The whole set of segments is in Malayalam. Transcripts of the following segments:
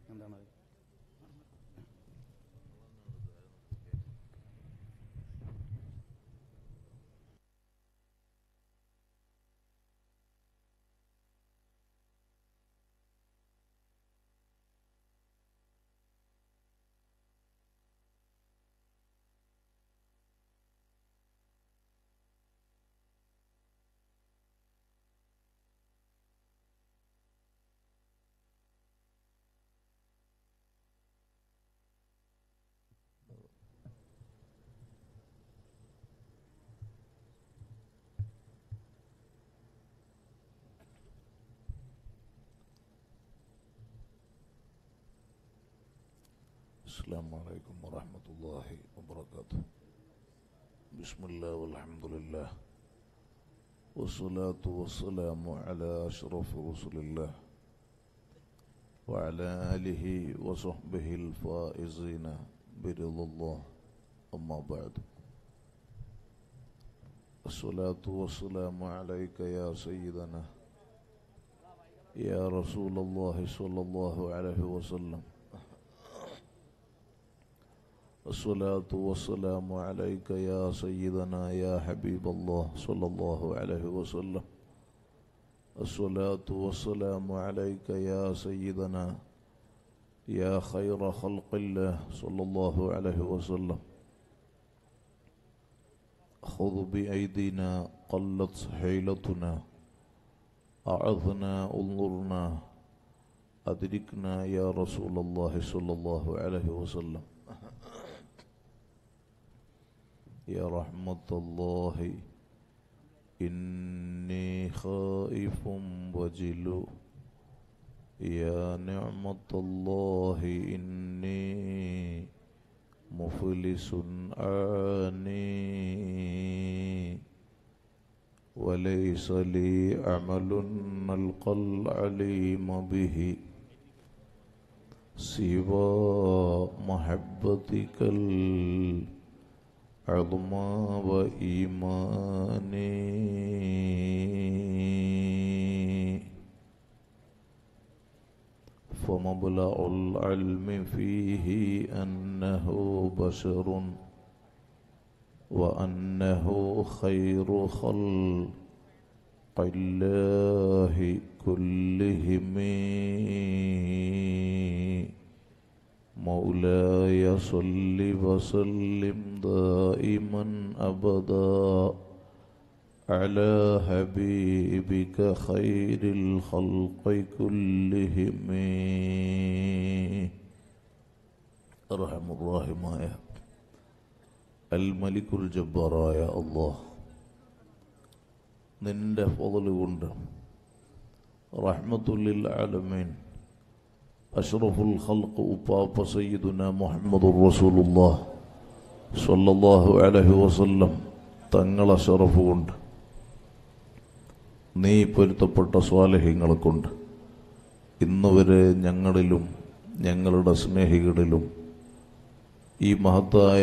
എന്താണ് السلام عليكم ورحمة الله وبركاته بسم الله والحمد لله والصلاة والسلام على أشرف رسل الله وعلى آله وصحبه الفائزين برضا الله أما بعد الصلاة والسلام عليك يا سيدنا يا رسول الله صلى الله عليه وسلم الصلاة والسلام عليك يا سيدنا يا حبيب الله صلى الله عليه وسلم الصلاة والسلام عليك يا سيدنا يا خير خلق الله صلى الله عليه وسلم خذ بأيدينا قلت حيلتنا أعظنا انظرنا أدركنا يا رسول الله صلى الله عليه وسلم يا رحمة الله إني خائف وجل يا نعمة الله إني مفلس آني وليس لي عمل نلقى العليم به سوى محبتك العظمى وإيماني فمبلغ العلم فيه أنه بشر وأنه خير خلق الله كلهم مولاي صل وسلم دائما أبدا على حبيبك خير الخلق كلهم أرحم الراحمايا الملك الجبار يا الله നിന്റെ ഫضല് കൊണ്ട് റഹ്മത്തുല്ലിൽ ആലമീൻ അഷ്റഫുൽ ഖൽഖ് ഉപ്പാപ്പ സയ്യിദുന മുഹമ്മദ് റസൂലുള്ളാഹ് സ്വല്ലല്ലാഹു അലൈഹി വസല്ലം തങ്ങളെ ഷറഫ് കൊണ്ട് നീ പൊരുത്തപ്പെട്ട സ്വാലഹ്യങ്ങളെ കൊണ്ട് ഇന്നുവരെ ഞങ്ങളിലും ഞങ്ങളുടെ സ്നേഹികളിലും ഈ മഹത്തായ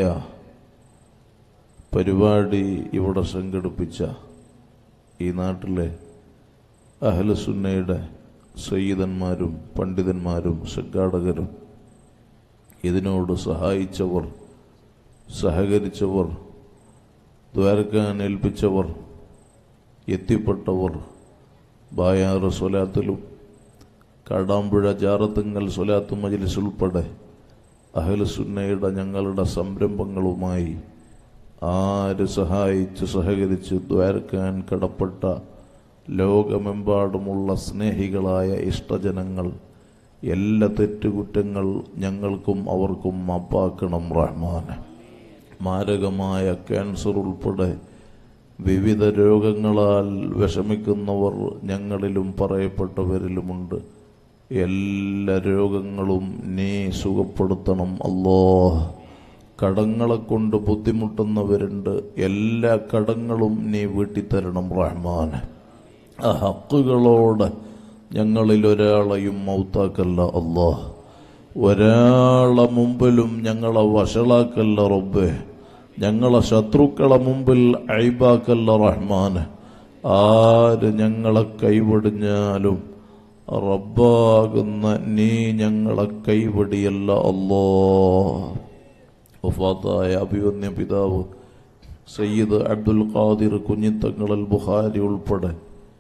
പരിപാടി ഇവിടെ സംഘടിപ്പിച്ച ഈ നാട്ടിലെ അഹ്ലസുന്നയുടെ സയ്യിദന്മാരും പണ്ഡിതന്മാരും സംഘാടകരും ഇതിനോട് സഹായിച്ചവർ സഹകരിച്ചവർ ദ്വാരക്കാൻ ഏൽപ്പിച്ചവർ എത്തിപ്പെട്ടവർ ബായാറ് സ്വലാത്തിലും കാടാമ്പുഴ ജാറത്തുങ്ങൽ സ്വലാത്ത് മജ്ലിസ് ഉൾപ്പെടെ അഹ്ലസുന്നയുടെ ഞങ്ങളുടെ സംരംഭങ്ങളുമായി ആര് സഹായിച്ച് സഹകരിച്ച് ദ്വാരക്കാൻ കടപ്പെട്ട ലോകമെമ്പാടുമുള്ള സ്നേഹികളായ ഇഷ്ടജനങ്ങൾ എല്ലാ തെറ്റുകുറ്റങ്ങൾ ഞങ്ങൾക്കും അവർക്കും മാപ്പാക്കണം റഹ്മാൻ മാരകമായ ക്യാൻസർ ഉൾപ്പെടെ വിവിധ രോഗങ്ങളാൽ വിഷമിക്കുന്നവർ ഞങ്ങളിലും പറയപ്പെട്ടവരിലുമുണ്ട് എല്ലാ രോഗങ്ങളും നീ സുഖപ്പെടുത്തണം അല്ലോ കടങ്ങളെ കൊണ്ട് ബുദ്ധിമുട്ടുന്നവരുണ്ട് എല്ലാ കടങ്ങളും നീ വീട്ടിത്തരണം റഹ്മാൻ ആ ഹക്കുകളോട് ഞങ്ങളിൽ ഒരാളെയും മൗത്താക്കല്ല അല്ലാ ഒരാളെ മുമ്പിലും ഞങ്ങളെ വഷളാക്കല്ല റബ്ബേ ഞങ്ങളെ ശത്രുക്കളെ മുമ്പിൽ അഴിബാക്കല്ല റഹ്മാൻ ആര് ഞങ്ങളെ കൈവടിഞ്ഞാലും റബ്ബാകുന്ന നീ ഞങ്ങളെ കൈവടിയല്ല അല്ലോ വഫാത്തായ അഭിവന്യ പിതാവ് സയ്യിദ് അബ്ദുൽ ഖാദിർ കുഞ്ഞിത്തങ്ങളൽ ബുഖാരി ഉൾപ്പെടെ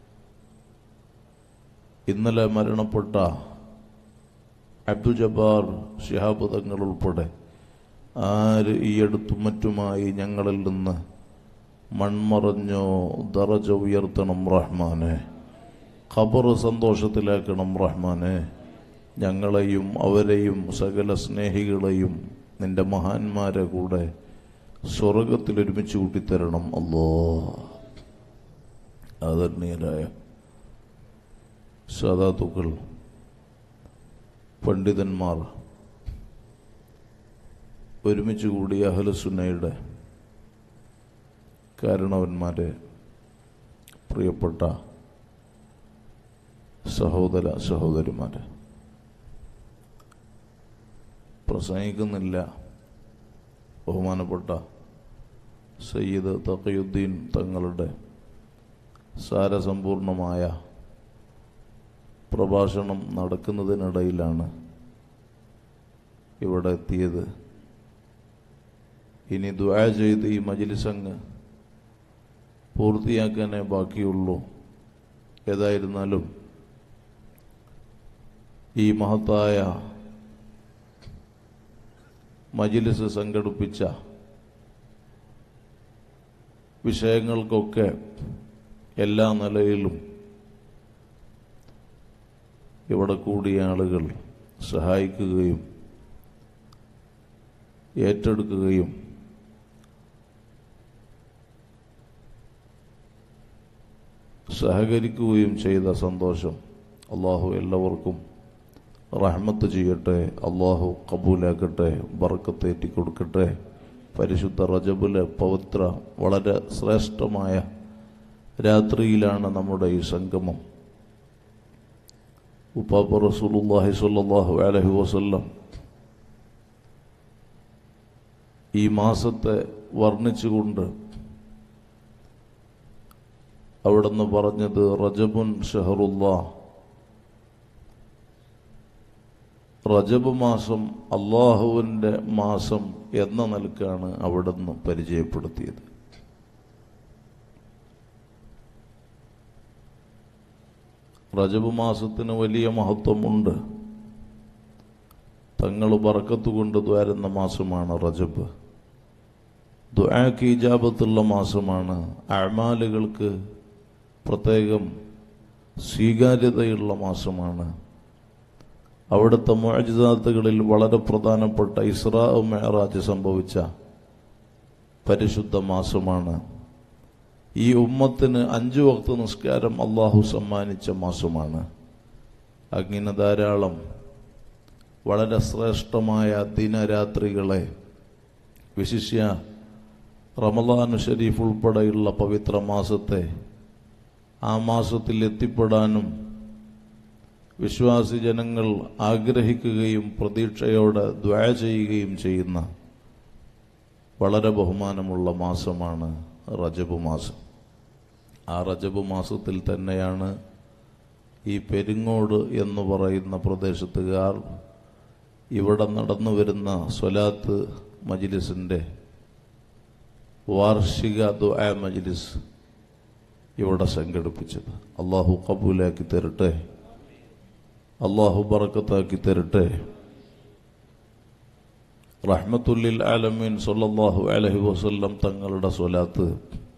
ഇന്നലെ മരണപ്പെട്ട അബ്ദുൽ ജബ്ബാർ ഷിഹാബ് തങ്ങൾ ഉൾപ്പെടെ ആര് ഈ അടുത്തും മറ്റുമായി ഞങ്ങളിൽ നിന്ന് മൺമറഞ്ഞോ ദറജ ഉയർത്തണം റഹ്മാനെ ഖബർ സന്തോഷത്തിലാക്കണം റഹ്മാനെ ഞങ്ങളെയും അവരെയും സകല സ്നേഹികളെയും നിന്റെ മഹാന്മാരെ കൂടെ സ്വർഗത്തിൽ ഒരുമിച്ച് കൂട്ടിത്തരണം അല്ലോ ആദരണീയരായ സാധാത്തുക്കൾ പണ്ഡിതന്മാർ ഒരുമിച്ച് കൂടിയ അഹലസുന്നയുടെ കാരണവന്മാരെ പ്രിയപ്പെട്ട സഹോദര സഹോദരിമാരെ പ്രസംഗിക്കുന്നില്ല ബഹുമാനപ്പെട്ട സയ്യിദ് തഖയുദ്ദീൻ തങ്ങളുടെ സാരസമ്പൂർണമായ പ്രഭാഷണം നടക്കുന്നതിനിടയിലാണ് ഇവിടെ എത്തിയത് ഇനി ദ്വാ ചെയ്ത് ഈ മജിലിസങ്ങ് പൂർത്തിയാക്കാനേ ബാക്കിയുള്ളൂ ഏതായിരുന്നാലും ഈ മഹത്തായ മജിലിസ് സംഘടിപ്പിച്ച വിഷയങ്ങൾക്കൊക്കെ എല്ലാ നിലയിലും ഇവിടെ കൂടിയ ആളുകൾ സഹായിക്കുകയും ഏറ്റെടുക്കുകയും സഹകരിക്കുകയും ചെയ്ത സന്തോഷം അള്ളാഹു എല്ലാവർക്കും റഹ്മത്ത് ചെയ്യട്ടെ അള്ളാഹു കബൂലാക്കട്ടെ ബർക്കത്തേറ്റി കൊടുക്കട്ടെ പരിശുദ്ധ റജബിലെ പവിത്ര വളരെ ശ്രേഷ്ഠമായ രാത്രിയിലാണ് നമ്മുടെ ഈ സംഗമം ഉപ്പാപ്പ റസൂലുള്ളാഹി സ്വല്ലല്ലാഹു അലൈഹി വസല്ലം ഈ മാസത്തെ വർണ്ണിച്ചുകൊണ്ട് അവിടുന്ന് പറഞ്ഞത് റജബുൻ ഷഹറുല്ലാ റജബ് മാസം അള്ളാഹുവിൻ്റെ മാസം എന്ന നിലക്കാണ് അവിടുന്ന് പരിചയപ്പെടുത്തിയത് റജബ് മാസത്തിന് വലിയ മഹത്വമുണ്ട് തങ്ങൾ ബറക്കത്ത് കൊണ്ട് ദ്വാരുന്ന മാസമാണ് റജബ് ദ്വാക്ക് ഇജാബത്തുള്ള മാസമാണ് അമാലുകൾക്ക് പ്രത്യേകം സ്വീകാര്യതയുള്ള മാസമാണ് അവിടുത്തെ മോജിതാത്തുകളിൽ വളരെ പ്രധാനപ്പെട്ട ഇസ്രാ മെഹറാജ് സംഭവിച്ച പരിശുദ്ധ മാസമാണ് ഈ ഉമ്മത്തിന് അഞ്ചു വക്ത നിസ്കാരം അള്ളാഹു സമ്മാനിച്ച മാസമാണ് അങ്ങനെ ധാരാളം വളരെ ശ്രേഷ്ഠമായ ദിനരാത്രികളെ വിശിഷ്യ റമദാൻ ഷരീഫ് ഉൾപ്പെടെയുള്ള പവിത്ര മാസത്തെ ആ മാസത്തിൽ എത്തിപ്പെടാനും വിശ്വാസി ജനങ്ങൾ ആഗ്രഹിക്കുകയും പ്രതീക്ഷയോടെ ദ്വാ ചെയ്യുകയും ചെയ്യുന്ന വളരെ ബഹുമാനമുള്ള മാസമാണ് റജബ് മാസം ആ റജബ് മാസത്തിൽ തന്നെയാണ് ഈ പെരിങ്ങോട് എന്ന് പറയുന്ന പ്രദേശത്തുകാർ ഇവിടെ നടന്നു വരുന്ന സ്വലാത്ത് മജിലിസിൻ്റെ വാർഷിക ദുആ മജ്ലിസ് ഇവിടെ സംഘടിപ്പിച്ചത് അള്ളാഹു കബൂലാക്കി തരട്ടെ അള്ളാഹു ബറക്കത്താക്കി തരട്ടെ റഹ്മത്തുല്ലിൽ ആലമീൻ സല്ലല്ലാഹു അലൈഹി വസല്ലം തങ്ങളുടെ സ്വലാത്ത്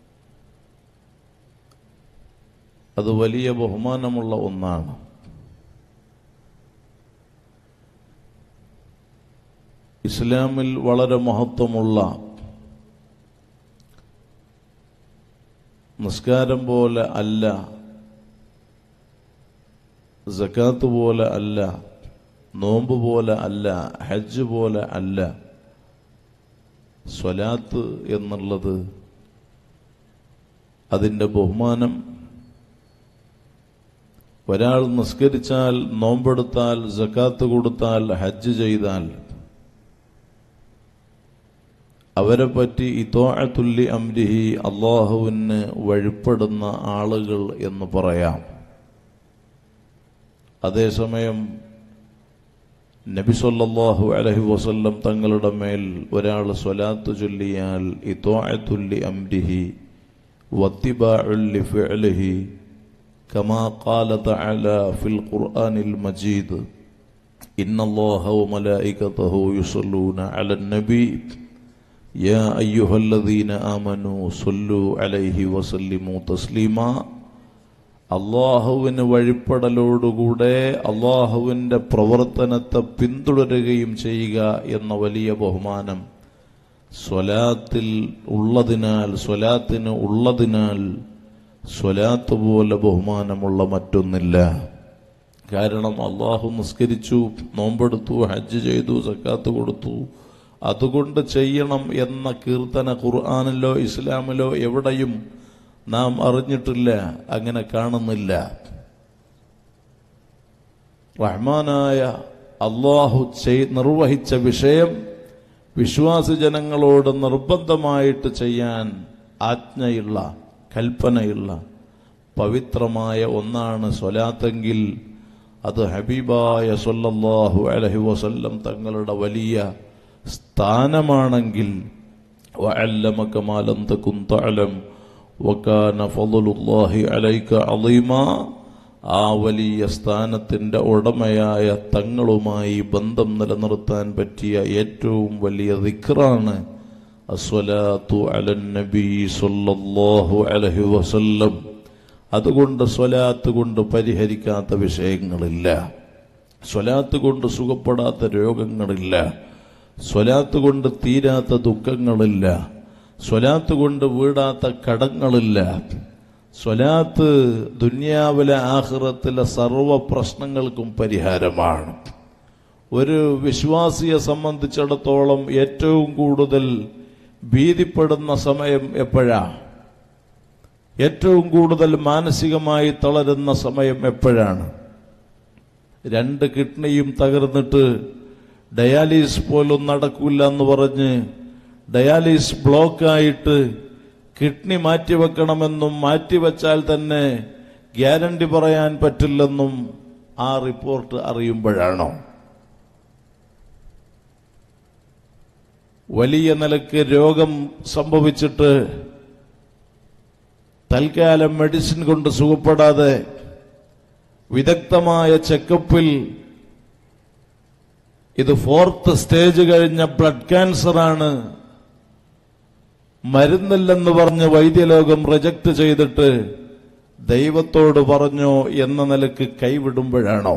അത് വലിയ ബഹുമാനമുള്ള ഒന്നാണ് ഇസ്ലാമിൽ വളരെ മഹത്വമുള്ള നിസ്കാരം പോലെ അല്ല സക്കാത്ത് പോലെ അല്ല നോമ്പ് പോലെ അല്ല ഹജ്ജ് പോലെ അല്ല സ്വലാത്ത് എന്നുള്ളത് അതിൻ്റെ ബഹുമാനം ഒരാൾ നിസ്കരിച്ചാൽ നോമ്പെടുത്താൽ സക്കാത്ത് കൊടുത്താൽ ഹജ്ജ് ചെയ്താൽ അവരെ പറ്റി ഇത്തോഴത്തുല്ലി അംരിഹി അള്ളാഹുവിന് വഴിപ്പെടുന്ന ആളുകൾ എന്ന് പറയാം അതേസമയം നബി സല്ലല്ലാഹു അലൈഹി വസല്ലം തങ്ങളുടെ മേൽ ഒരാൾ സ്വലാത്ത് ചൊല്ലിയാൽ ഇത്വാഅത്തുല്ലി അംരിഹി വത്തിബാഉല്ലി ഫിഅലിഹി كما قال تعالى في القرآن المجيد إن الله وملائكته يصلون على النبي يا أيها الذين آمنوا صلوا عليه وسلموا تسليما അള്ളാഹുവിന് വഴിപ്പെടലോടുകൂടെ അള്ളാഹുവിൻ്റെ പ്രവർത്തനത്തെ പിന്തുടരുകയും ചെയ്യുക എന്ന വലിയ ബഹുമാനം സ്വലാത്തിൽ ഉള്ളതിനാൽ സ്വലാത്തിന് ഉള്ളതിനാൽ സ്വലാത്ത് പോലെ ബഹുമാനമുള്ള മറ്റൊന്നില്ല കാരണം അള്ളാഹു നിസ്കരിച്ചു നോമ്പെടുത്തു ഹജ്ജ് ചെയ്തു സക്കാത്ത് കൊടുത്തു അതുകൊണ്ട് ചെയ്യണം എന്ന കീർത്തന ഖുർആാനിലോ ഇസ്ലാമിലോ എവിടെയും നാം അറിഞ്ഞിട്ടില്ല അങ്ങനെ കാണുന്നില്ല റഹ്മാനായ അള്ളാഹു ചെയ് നിർവഹിച്ച വിഷയം വിശ്വാസി ജനങ്ങളോട് നിർബന്ധമായിട്ട് ചെയ്യാൻ ആജ്ഞയുള്ള കൽപ്പനയുള്ള പവിത്രമായ ഒന്നാണ് സ്വലാത്തെങ്കിൽ അത് ഹബീബായ സല്ലല്ലാഹു അലൈഹി വസല്ലം തങ്ങളുടെ വലിയ സ്ഥാനമാണെങ്കിൽ وعلمك ما لم تكن تعلم وكان فضل الله عليك عظيما ആ വലിയ സ്ഥാനത്തിന്റെ ഉടമയായ തങ്ങളുമായി ബന്ധം നിലനിർത്താൻ പറ്റിയ ഏറ്റവും വലിയ ദിക്റാണ് അസ്വലാത്തു അലൻ നബി സല്ലല്ലാഹു അലൈഹി വസല്ലം അതുകൊണ്ട് സ്വലാത്ത് കൊണ്ട് പരിഹരിക്കാത്ത വിഷയങ്ങളില്ല സ്വലാത്ത് കൊണ്ട് സുഖപ്പെടാത്ത രോഗങ്ങളില്ല സ്വലാത്ത് കൊണ്ട് തീരാത്ത ദുഃഖങ്ങളില്ല സ്വലാത്ത് കൊണ്ട് വീടാത്ത കടങ്ങളില്ല സ്വലാത്ത് ദുന്യാവിലെ ആഹ്റത്തിലെ സർവ പ്രശ്നങ്ങൾക്കും പരിഹാരമാണ് ഒരു വിശ്വാസിയെ സംബന്ധിച്ചിടത്തോളം ഏറ്റവും കൂടുതൽ ഭീതിപ്പെടുന്ന സമയം എപ്പോഴാ ഏറ്റവും കൂടുതൽ മാനസികമായി തളരുന്ന സമയം എപ്പോഴാണ് രണ്ട് കിഡ്നിയും തകർന്നിട്ട് ഡയാലിസ് പോലും നടക്കില്ല എന്ന് പറഞ്ഞ് ഡയാലിസ് ബ്ലോക്കായിട്ട് കിഡ്നി മാറ്റിവെക്കണമെന്നും മാറ്റിവെച്ചാൽ തന്നെ ഗ്യാരണ്ടി പറയാൻ പറ്റില്ലെന്നും ആ റിപ്പോർട്ട് അറിയുമ്പോഴാണോ വലിയ നിലക്ക് രോഗം സംഭവിച്ചിട്ട് തൽക്കാലം മെഡിസിൻ കൊണ്ട് സുഖപ്പെടാതെ വിദഗ്ധമായ ചെക്കപ്പിൽ ഇത് ഫോർത്ത് സ്റ്റേജ് കഴിഞ്ഞ ബ്ലഡ് ക്യാൻസറാണ് മരുന്നില്ലെന്ന് പറഞ്ഞ് വൈദ്യലോകം റിജക്ട് ചെയ്തിട്ട് ദൈവത്തോട് പറഞ്ഞോ എന്ന നിലക്ക് കൈവിടുമ്പോഴാണോ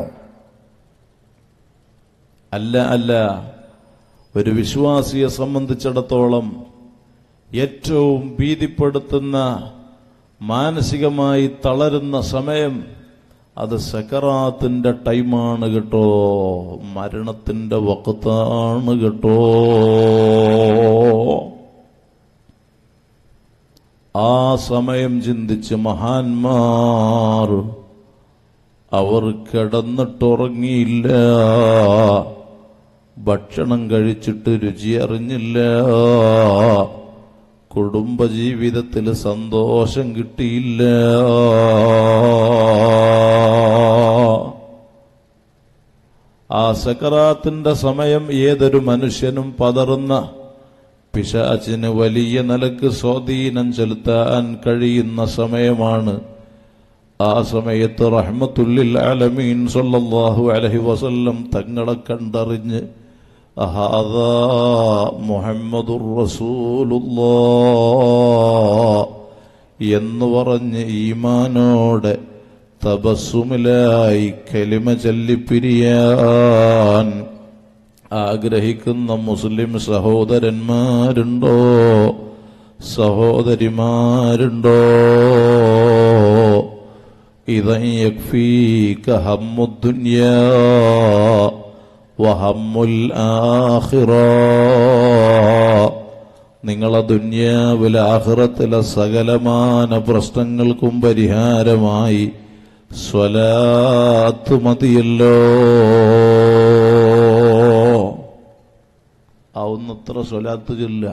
അല്ല അല്ല ഒരു വിശ്വാസിയെ സംബന്ധിച്ചിടത്തോളം ഏറ്റവും ഭീതിപ്പെടുത്തുന്ന മാനസികമായി തളരുന്ന സമയം അത് സക്കറാത്തിന്റെ ടൈമാണ് കേട്ടോ മരണത്തിന്റെ വക്കത്താണ് കേട്ടോ ആ സമയം ചിന്തിച്ച് മഹാന്മാർ അവർ കിടന്നിട്ടുറങ്ങിയില്ല ഭക്ഷണം കഴിച്ചിട്ട് രുചി അറിഞ്ഞില്ല കുടുംബജീവിതത്തിൽ സന്തോഷം കിട്ടിയില്ല ആ സക്കറാത്തിന്റെ സമയം ഏതൊരു മനുഷ്യനും പതറുന്ന പിശാച്ചിന് വലിയ നിലക്ക് സ്വാധീനം ചെലുത്താൻ കഴിയുന്ന സമയമാണ് ആ സമയത്ത് റഹ്മത്തുല്ലിൽ അലമീൻ സല്ലല്ലാഹു അലൈഹി വസല്ലം തങ്ങളെ കണ്ടറിഞ്ഞ് അഹാദാ മുഹമ്മദുർ റസൂലുള്ളാ എന്ന് പറഞ്ഞ് ഈമാനോടെ തപസ്സുമിലായി കലിമ ചൊല്ലിപ്പിരിയാൻ ആഗ്രഹിക്കുന്ന മുസ്ലിം സഹോദരന്മാരുണ്ടോ സഹോദരിമാരുണ്ടോ ഇതൻ യക്ഫീക ഹമ്മുദ്ദുന്യാ വഹമ്മുൽ ആഖിറ നിങ്ങളെ ദുന്യാവിലെ ആഖിറത്തിലെ സകലമാന പ്രശ്നങ്ങൾക്കും പരിഹാരമായി സ്വലാത്ത് മതിയല്ലോ ആവുന്നത്ര സ്വലാത്ത് ചൊല്ല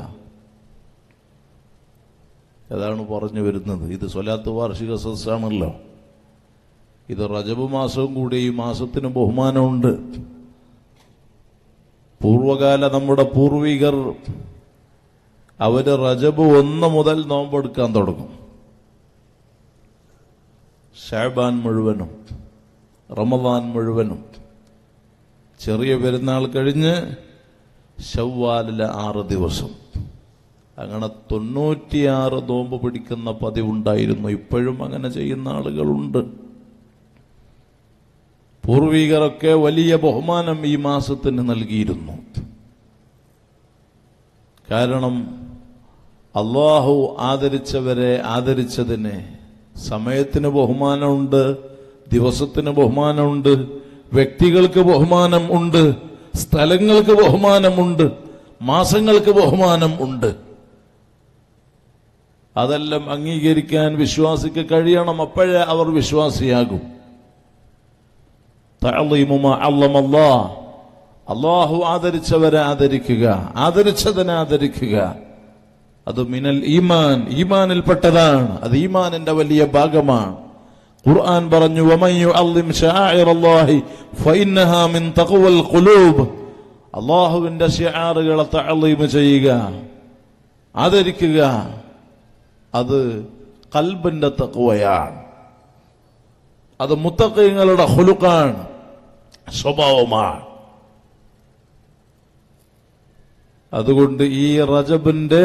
അതാണ് പറഞ്ഞു വരുന്നത് ഇത് സ്വലാത്ത് വാർഷിക സദസ്സാണല്ലോ ഇത് റജബ് മാസവും കൂടി ഈ മാസത്തിന് ബഹുമാനമുണ്ട് പൂർവകാല നമ്മുടെ പൂർവികർ അവര് റജബ് ഒന്ന് മുതൽ നോമ്പെടുക്കാൻ തുടങ്ങും ഷാബാൻ മുഴുവനും റമദാൻ മുഴുവനും ചെറിയ പെരുന്നാൾ കഴിഞ്ഞ് ഷവ്വാലിലെ ആറ് ദിവസം അങ്ങനെ തൊണ്ണൂറ്റിയാറ് നോമ്പ് പിടിക്കുന്ന പതിവുണ്ടായിരുന്നു ഇപ്പോഴും അങ്ങനെ ചെയ്യുന്ന ആളുകളുണ്ട് പൂർവികരൊക്കെ വലിയ ബഹുമാനം ഈ മാസത്തിന് നൽകിയിരുന്നു കാരണം അള്ളാഹു ആദരിച്ചവരെ ആദരിച്ചതിന് സമയത്തിന് ബഹുമാനമുണ്ട് ദിവസത്തിന് ബഹുമാനമുണ്ട് വ്യക്തികൾക്ക് ബഹുമാനം ഉണ്ട് സ്ഥലങ്ങൾക്ക് ബഹുമാനമുണ്ട് മാസങ്ങൾക്ക് ബഹുമാനം ഉണ്ട് അതെല്ലാം അംഗീകരിക്കാൻ വിശ്വാസിക്ക് കഴിയണം അപ്പോഴേ അവർ വിശ്വാസിയാകും തഅളീമു മാ അള്ളമല്ലാ. അള്ളാഹു ആദരിച്ചവരെ ആദരിക്കുക ആദരിച്ചതിനെ ആദരിക്കുക അത് മിനൽ ഈമാൻ ഈമാനിൽപ്പെട്ടതാണ് അത് ഈമാനിന്റെ വലിയ ഭാഗമാണ് ഖുർആൻ പറഞ്ഞു വമൻ യുഅള്ളിം ശആഇറല്ലാഹി ഫഇന്നഹാ മിൻ തഖ്വൽ ഖുലൂബ് അള്ളാഹുവിന്റെ ശിആറുകളെ തഅളീം ചെയ്യുക ആദരിക്കുക അത് കൽബിന്റെ തഖ്വയാണ് അത് മുത്തക്കീങ്ങളുടെ ഹുലുക്കാണ് സ്വഭാവമാണ് അതുകൊണ്ട് ഈ റജബിന്റെ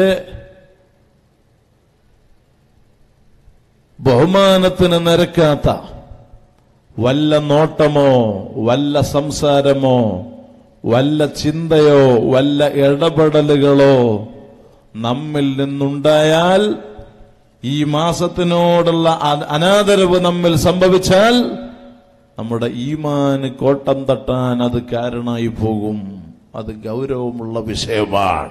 ബഹുമാനത്തിന് നിരക്കാത്ത വല്ല നോട്ടമോ വല്ല സംസാരമോ വല്ല ചിന്തയോ വല്ല ഇടപെടലുകളോ നമ്മിൽ നിന്നുണ്ടായാൽ ഈ മാസത്തിനോടുള്ള അ- അനാദരവ് നമ്മിൽ സംഭവിച്ചാൽ നമ്മുടെ ഈമാന് കോട്ടം തട്ടാൻ അത് കാരണമായി പോകും അത് ഗൗരവമുള്ള വിഷയമാണ്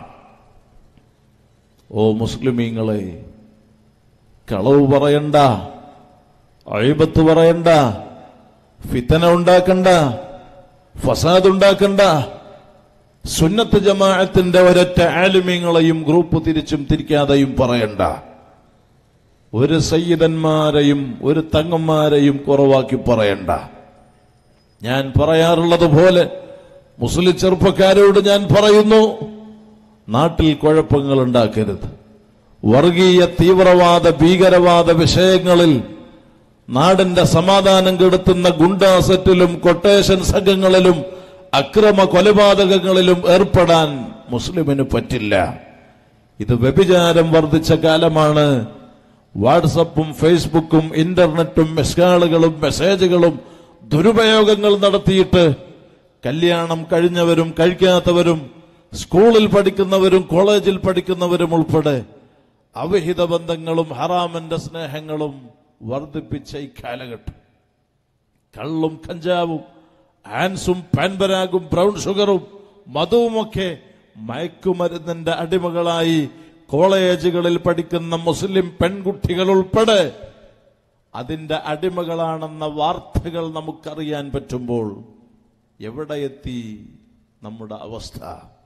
ഓ മുസ്ലിമീങ്ങളെ കളവ് പറയണ്ട അഴിബത്ത് പറയണ്ട ഫിത്തന ഉണ്ടാക്കണ്ട ഫസാദ് ഉണ്ടാക്കണ്ട സുന്നത്ത് ജമാഅത്തിന്റെ ഒരൊറ്റ ആലിമ്യങ്ങളെയും ഗ്രൂപ്പ് തിരിച്ചും തിരിക്കാതെയും പറയണ്ട ഒരു സയ്യിദന്മാരെയും ഒരു തങ്ങന്മാരെയും കുറവാക്കി പറയണ്ട ഞാൻ പറയാറുള്ളത് പോലെ മുസ്ലിം ചെറുപ്പക്കാരോട് ഞാൻ പറയുന്നു നാട്ടിൽ കുഴപ്പങ്ങൾ ഉണ്ടാക്കരുത് വർഗീയ തീവ്രവാദ ഭീകരവാദ വിഷയങ്ങളിൽ നാടിന്റെ സമാധാനം കെടുത്തുന്ന ഗുണ്ടാസെറ്റിലും കൊട്ടേഷൻ സംഘങ്ങളിലും അക്രമ കൊലപാതകങ്ങളിലും ഏർപ്പെടാൻ മുസ്ലിമിന് പറ്റില്ല ഇത് വ്യഭിചാരം വർദ്ധിച്ച കാലമാണ് വാട്സപ്പും ഫേസ്ബുക്കും ഇന്റർനെറ്റും മെസ്കാളുകളും മെസ്സേജുകളും ദുരുപയോഗങ്ങൾ നടത്തിയിട്ട് കല്യാണം കഴിഞ്ഞവരും കഴിക്കാത്തവരും സ്കൂളിൽ പഠിക്കുന്നവരും കോളേജിൽ പഠിക്കുന്നവരും ഉൾപ്പെടെ അവിഹിത ബന്ധങ്ങളും ഹറാമിന്റെ സ്നേഹങ്ങളും വർദ്ധിപ്പിച്ച ഈ കാലഘട്ടം കള്ളും കഞ്ചാവും ആൻസും പാൻപരാഗും ബ്രൗൺ ഷുഗറും മധുവുമൊക്കെ മയക്കുമരുന്നിന്റെ അടിമകളായി കോളേജുകളിൽ പഠിക്കുന്ന മുസ്ലിം പെൺകുട്ടികൾ ഉൾപ്പെടെ അതിന്റെ അടിമകളാണെന്ന വാർത്തകൾ നമുക്കറിയാൻ പറ്റുമ്പോൾ എവിടെ എത്തി നമ്മുടെ അവസ്ഥ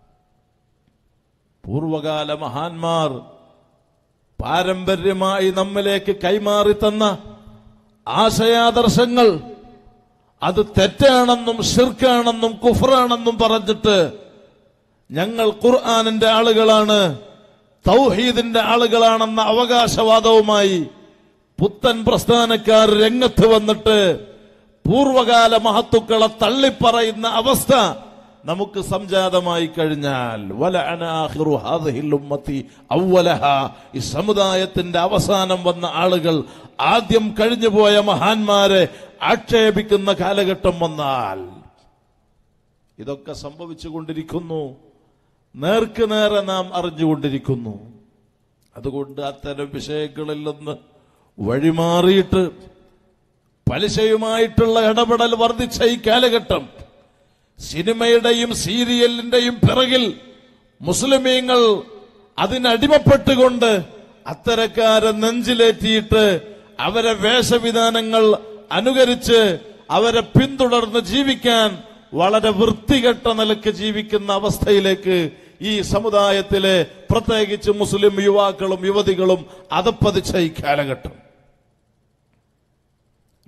പൂർവകാല മഹാന്മാർ പാരമ്പര്യമായി നമ്മിലേക്ക് കൈമാറി തന്ന ആശയാദർശങ്ങൾ അത് തെറ്റാണെന്നും ഷിർക്കാണെന്നും കുഫറാണെന്നും പറഞ്ഞിട്ട് ഞങ്ങൾ ഖുർആാനിന്റെ ആളുകളാണ് തൗഹീദിന്റെ ആളുകളാണെന്ന അവകാശവാദവുമായി പുത്തൻ പ്രസ്ഥാനക്കാർ രംഗത്ത് വന്നിട്ട് പൂർവകാല മഹത്തുക്കളെ തള്ളിപ്പറയുന്ന അവസ്ഥ നമുക്ക് സംജാതമായി കഴിഞ്ഞാൽ വലഅന ആഖിറു ഹാദിഹിൽ ഉമ്മത്തി അവ്വലഹ ഈ സമുദായത്തിന്റെ അവസാനം വന്ന ആളുകൾ ആദ്യം കഴിഞ്ഞുപോയ മഹാന്മാരെ ആക്ഷേപിക്കുന്ന കാലഘട്ടം വന്നാൽ ഇതൊക്കെ സംഭവിച്ചുകൊണ്ടിരിക്കുന്നു നേർക്ക് നേരെ നാം അറിഞ്ഞുകൊണ്ടിരിക്കുന്നു അതുകൊണ്ട് അത്തരം വിഷയങ്ങളിൽ നിന്ന് വഴിമാറിയിട്ട് പലിശയുമായിട്ടുള്ള ഇടപെടൽ വർദ്ധിച്ച ഈ കാലഘട്ടം സിനിമയുടെയും സീരിയലിന്റെയും പിറകിൽ മുസ്ലിമീങ്ങൾ അതിനടിമപ്പെട്ടുകൊണ്ട് അത്തരക്കാരെ നെഞ്ചിലേറ്റിയിട്ട് അവരെ വേഷവിധാനങ്ങൾ അനുകരിച്ച് അവരെ പിന്തുടർന്ന് ജീവിക്കാൻ വളരെ വൃത്തികെട്ട നിലക്ക് ജീവിക്കുന്ന അവസ്ഥയിലേക്ക് ഈ സമുദായത്തിലെ പ്രത്യേകിച്ച് മുസ്ലിം യുവാക്കളും യുവതികളും അതപ്പതിച്ച ഈ കാലഘട്ടം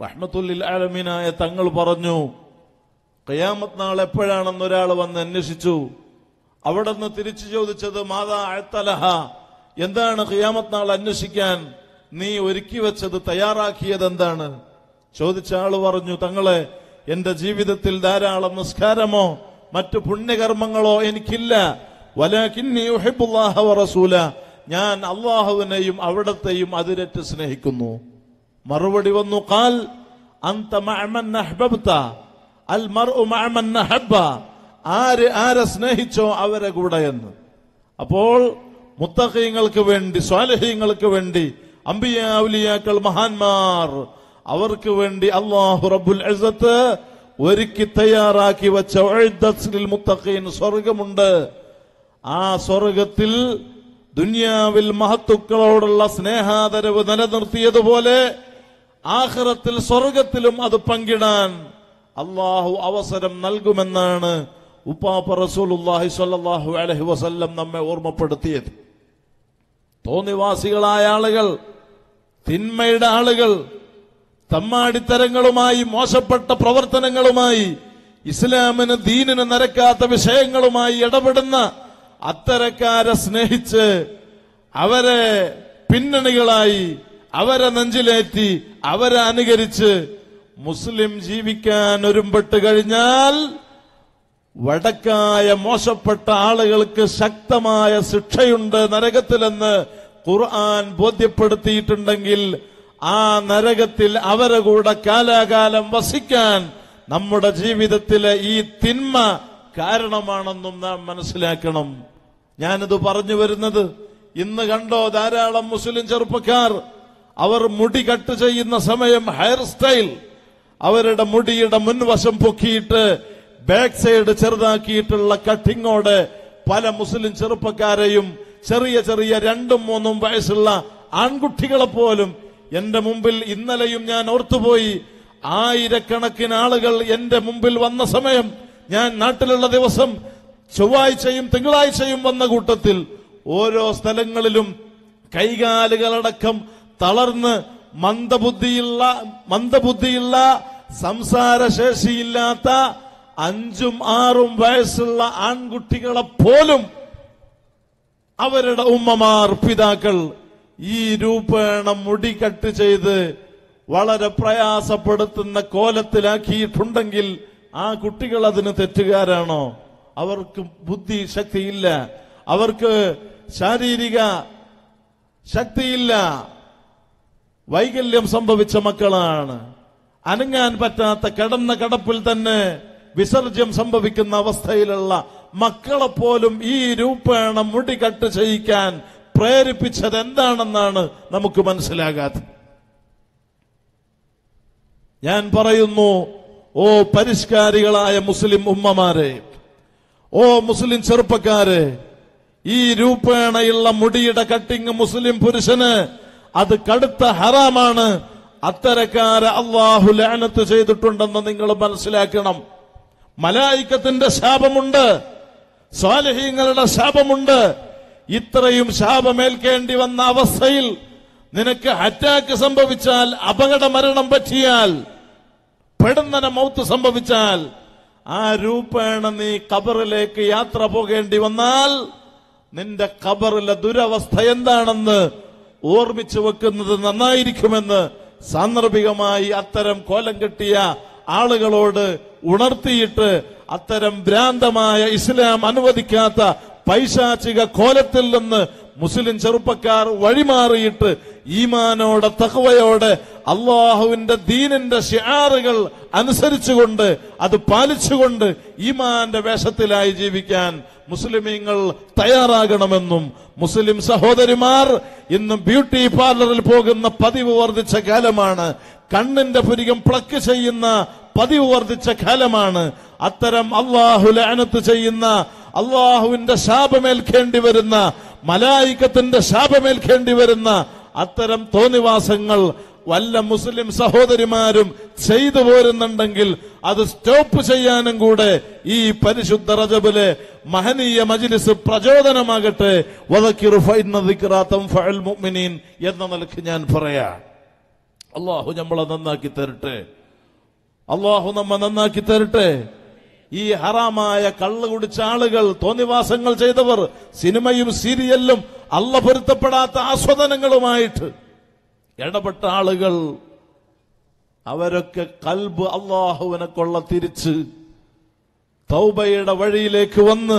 റഹ്മത്തുല്ലിൽ ആലമീനായ തങ്ങൾ പറഞ്ഞു ഖിയാമത്ത് നാൾ എപ്പോഴാണെന്ന് ഒരാൾ വന്ന് അന്വേഷിച്ചു അവിടെ നിന്ന് തിരിച്ചു ചോദിച്ചത് മാതാ അഴത്തലഹ എന്താണ് ഖിയാമത്ത് നാൾ അന്വേഷിക്കാൻ നീ ഒരുക്കി വെച്ചത് തയ്യാറാക്കിയത് എന്താണ് ചോദിച്ച ആള് പറഞ്ഞു തങ്ങളെ എന്റെ ജീവിതത്തിൽ ധാരാളം നിസ്കാരമോ മറ്റു പുണ്യകർമ്മങ്ങളോ എനിക്കില്ല വലാകിന്നി ഉഹിബ്ബുല്ലാഹ വറസൂല ഞാൻ അള്ളാഹുവിനെയും അവിടത്തെയും അതിരറ്റ് സ്നേഹിക്കുന്നു മറുപടി വന്നു കാൽ അന്ത മഅമൻ അഹ്ബബ്ത അൽ മർഉ മഅമൻ അഹബ്ബ ആര് ആരെ സ്നേഹിച്ചോ അവരെ കൂടെ എന്ന് അപ്പോൾ മുത്തഖീങ്ങൾക്ക് വേണ്ടി സ്വാലഹീങ്ങൾക്ക് വേണ്ടി അമ്പിയ ഔലിയാക്കൾ മഹാന്മാർ അവർക്ക് വേണ്ടി അള്ളാഹു റബ്ബുൽ ഇസ്സത്ത് ഒരുക്കി തയ്യാറാക്കി വെച്ച ഉഇദ്ദത്ത് ലിൽ മുത്തഖീൻ സ്വർഗമുണ്ട് ആ സ്വർഗത്തിൽ ദുനിയാവിൽ മഹത്തുക്കളോടുള്ള സ്നേഹാദരവ് നിലനിർത്തിയതുപോലെ ആഖിറത്തിൽ സ്വർഗത്തിലും അത് പങ്കിടാൻ അള്ളാഹു അവസരം നൽകുമെന്നാണ് ഉപ്പാപ്പ റസൂലുള്ളാഹി സ്വല്ലല്ലാഹു അലൈഹി വസല്ലം നമ്മെ ഓർമ്മപ്പെടുത്തിയത് തോന്നിവാസികളായ ആളുകൾ തിന്മയുടെ ആളുകൾ തമ്മാടിത്തരങ്ങളുമായി മോശപ്പെട്ട പ്രവർത്തനങ്ങളുമായി ഇസ്ലാമിന് ദീനിന് നിരക്കാത്ത വിഷയങ്ങളുമായി ഇടപെടുന്ന അത്തരക്കാരെ സ്നേഹിച്ച് അവരെ പിന്നണികളായി അവരെ നെഞ്ചിലേറ്റി അവരെ അനുകരിച്ച് മുസ്ലിം ജീവിക്കാൻ ഒരുമ്പെട്ട് കഴിഞ്ഞാൽ വടക്കായ മോശപ്പെട്ട ആളുകൾക്ക് ശക്തമായ ശിക്ഷയുണ്ട് നരകത്തിലെന്ന് ഖുർആൻ ബോധ്യപ്പെടുത്തിയിട്ടുണ്ടെങ്കിൽ ആ നരകത്തിൽ അവരെ കൂടെ കാലാകാലം വസിക്കാൻ നമ്മുടെ ജീവിതത്തിലെ ഈ തിന്മ കാരണമാണെന്നും നാം മനസ്സിലാക്കണം ഞാനിത് പറഞ്ഞു വരുന്നത് ഇന്ന് കണ്ടോ ധാരാളം മുസ്ലിം ചെറുപ്പക്കാർ അവർ മുടി കട്ട് ചെയ്യുന്ന സമയം ഹെയർ സ്റ്റൈൽ അവരുടെ മുടിയുടെ മുൻവശം പൊക്കിയിട്ട് ബാക്ക് സൈഡ് ചെറുതാക്കിയിട്ടുള്ള കട്ടിങ്ങോട് പല മുസ്ലിം ചെറുപ്പക്കാരെയും ചെറിയ ചെറിയ രണ്ടും മൂന്നും വയസ്സുള്ള ആൺകുട്ടികളെ പോലും എന്റെ മുമ്പിൽ ഇന്നലെയും ഞാൻ ഓർത്തുപോയി ആയിരക്കണക്കിന് ആളുകൾ എന്റെ മുമ്പിൽ വന്ന സമയം ഞാൻ നാട്ടിലുള്ള ദിവസം ചൊവ്വാഴ്ചയും തിങ്കളാഴ്ചയും വന്ന കൂട്ടത്തിൽ ഓരോ സ്ഥലങ്ങളിലും കൈകാലുകളടക്കം തളർന്ന് മന്ദബുദ്ധിയുള്ള മന്ദബുദ്ധിയുള്ള സംസാരശേഷിയില്ലാത്ത അഞ്ചും ആറും വയസ്സുള്ള ആൺകുട്ടികളെ പോലും അവരുടെ ഉമ്മമാർ പിതാക്കൾ ഈ രൂപേണ മുടി കട്ട് ചെയ്ത് വളരെ പ്രയാസപ്പെടുത്തുന്ന കോലത്തിലാക്കിയിട്ടുണ്ടെങ്കിൽ ആ കുട്ടികൾ അതിന് തെറ്റുകാരാണോ അവർക്ക് ബുദ്ധി ശക്തിയില്ല അവർക്ക് ശാരീരിക ശക്തിയില്ല വൈകല്യം സംഭവിച്ച മക്കളാണ് അനങ്ങാൻ പറ്റാത്ത കിടന്ന കിടപ്പിൽ തന്നെ വിസർജ്യം സംഭവിക്കുന്ന അവസ്ഥയിലുള്ള മക്കളെ പോലും ഈ രൂപേണ മുടി കട്ട് ചെയ്യിക്കാൻ പ്രേരിപ്പിച്ചത് എന്താണെന്നാണ് നമുക്ക് മനസ്സിലാകാത്തത് ഞാൻ പറയുന്നു ഓ പരിഷ്കാരികളായ മുസ്ലിം ഉമ്മമാരെ ഓ മുസ്ലിം ചെറുപ്പക്കാരെ ഈ രൂപേണയുള്ള മുടിയുടെ കട്ടിങ് മുസ്ലിം പുരുഷന് അത് കടുത്ത ഹറാമാണ് അത്തരക്കാരെ അള്ളാഹു ലാനത്ത് ചെയ്തിട്ടുണ്ടെന്ന് നിങ്ങൾ മനസ്സിലാക്കണം മലായിക്കത്തിന്റെ ശാപമുണ്ട് സ്വാലഹീങ്ങളുടെ ശാപമുണ്ട് ഇത്രയും ശാപമേൽക്കേണ്ടി വന്ന അവസ്ഥയിൽ നിനക്ക് അറ്റാക്ക് സംഭവിച്ചാൽ അപകട മരണം പറ്റിയാൽ പെടുന്നന മൗത്ത് സംഭവിച്ചാൽ ആ രൂപേണ നീ കബറിലേക്ക് യാത്ര പോകേണ്ടി വന്നാൽ നിന്റെ കബറിലെ ദുരവസ്ഥ എന്താണെന്ന് ഓർമ്മിച്ചു വെക്കുന്നത് നന്നായിരിക്കുമെന്ന് സാന്ദർഭികമായി അത്തരം കോലം കെട്ടിയ ആളുകളോട് ഉണർത്തിയിട്ട് അത്തരം ഭ്രാന്തമായ ഇസ്ലാം അനുവദിക്കാത്ത പൈശാചിക കോലത്തിൽ നിന്ന് മുസ്ലിം ചെറുപ്പക്കാർ വഴിമാറിയിട്ട് ഈമാനോടെ തഹവയോടെ അള്ളാഹുവിന്റെ ദീനിന്റെ ഷിയാറുകൾ അനുസരിച്ചുകൊണ്ട് അത് പാലിച്ചുകൊണ്ട് ഈമാന്റെ വേഷത്തിലായി ജീവിക്കാൻ മുസ്ലിമീങ്ങൾ തയ്യാറാകണമെന്നും മുസ്ലിം സഹോദരിമാർ ഇന്ന് ബ്യൂട്ടി പാർലറിൽ പോകുന്ന പതിവ് വർദ്ധിച്ച കാലമാണ് കണ്ണിന്റെ പുരികം പ്ലക്ക് ചെയ്യുന്ന പതിവ് വർദ്ധിച്ച കാലമാണ് അത്തരം അള്ളാഹു ലാനത്ത് ചെയ്യുന്ന അള്ളാഹുവിന്റെ ശാപമേൽക്കേണ്ടി വരുന്ന മലായിക്കത്തിന്റെ ശാപമേൽക്കേണ്ടി വരുന്ന അത്തരം തോന്നിവാസങ്ങൾ വല്ല മുസ്ലിം സഹോദരിമാരും ചെയ്തു പോരുന്നുണ്ടെങ്കിൽ അത് സ്റ്റോപ്പ് ചെയ്യാനും കൂടെ ഈ പരിശുദ്ധ റജബിലെ മഹനീയ മജിലിസ് പ്രചോദനമാകട്ടെ വദക്കിറു ഫഇന്ന ദിക്റാ തൻഫഉൽ മുഅ്മിനീൻ എന്ന നിലക്ക് ഞാൻ പറയാം അള്ളാഹു നമ്മളെ നന്നാക്കി തരട്ടെ അള്ളാഹു നമ്മെ നന്നാക്കി തരട്ടെ ഈ ഹറാമായ കള്ള് കുടിച്ച ആളുകൾ തോന്നിവാസങ്ങൾ ചെയ്തവർ സിനിമയും സീരിയലും അല്ല പൊരുത്തപ്പെടാത്ത ആസ്വദനങ്ങളുമായിട്ട് ഇടപെട്ട ആളുകൾ അവരൊക്കെ കൽബ് അള്ളാഹുവിനെ കൊള്ള തിരിച്ച് തൗബയുടെ വഴിയിലേക്ക് വന്ന്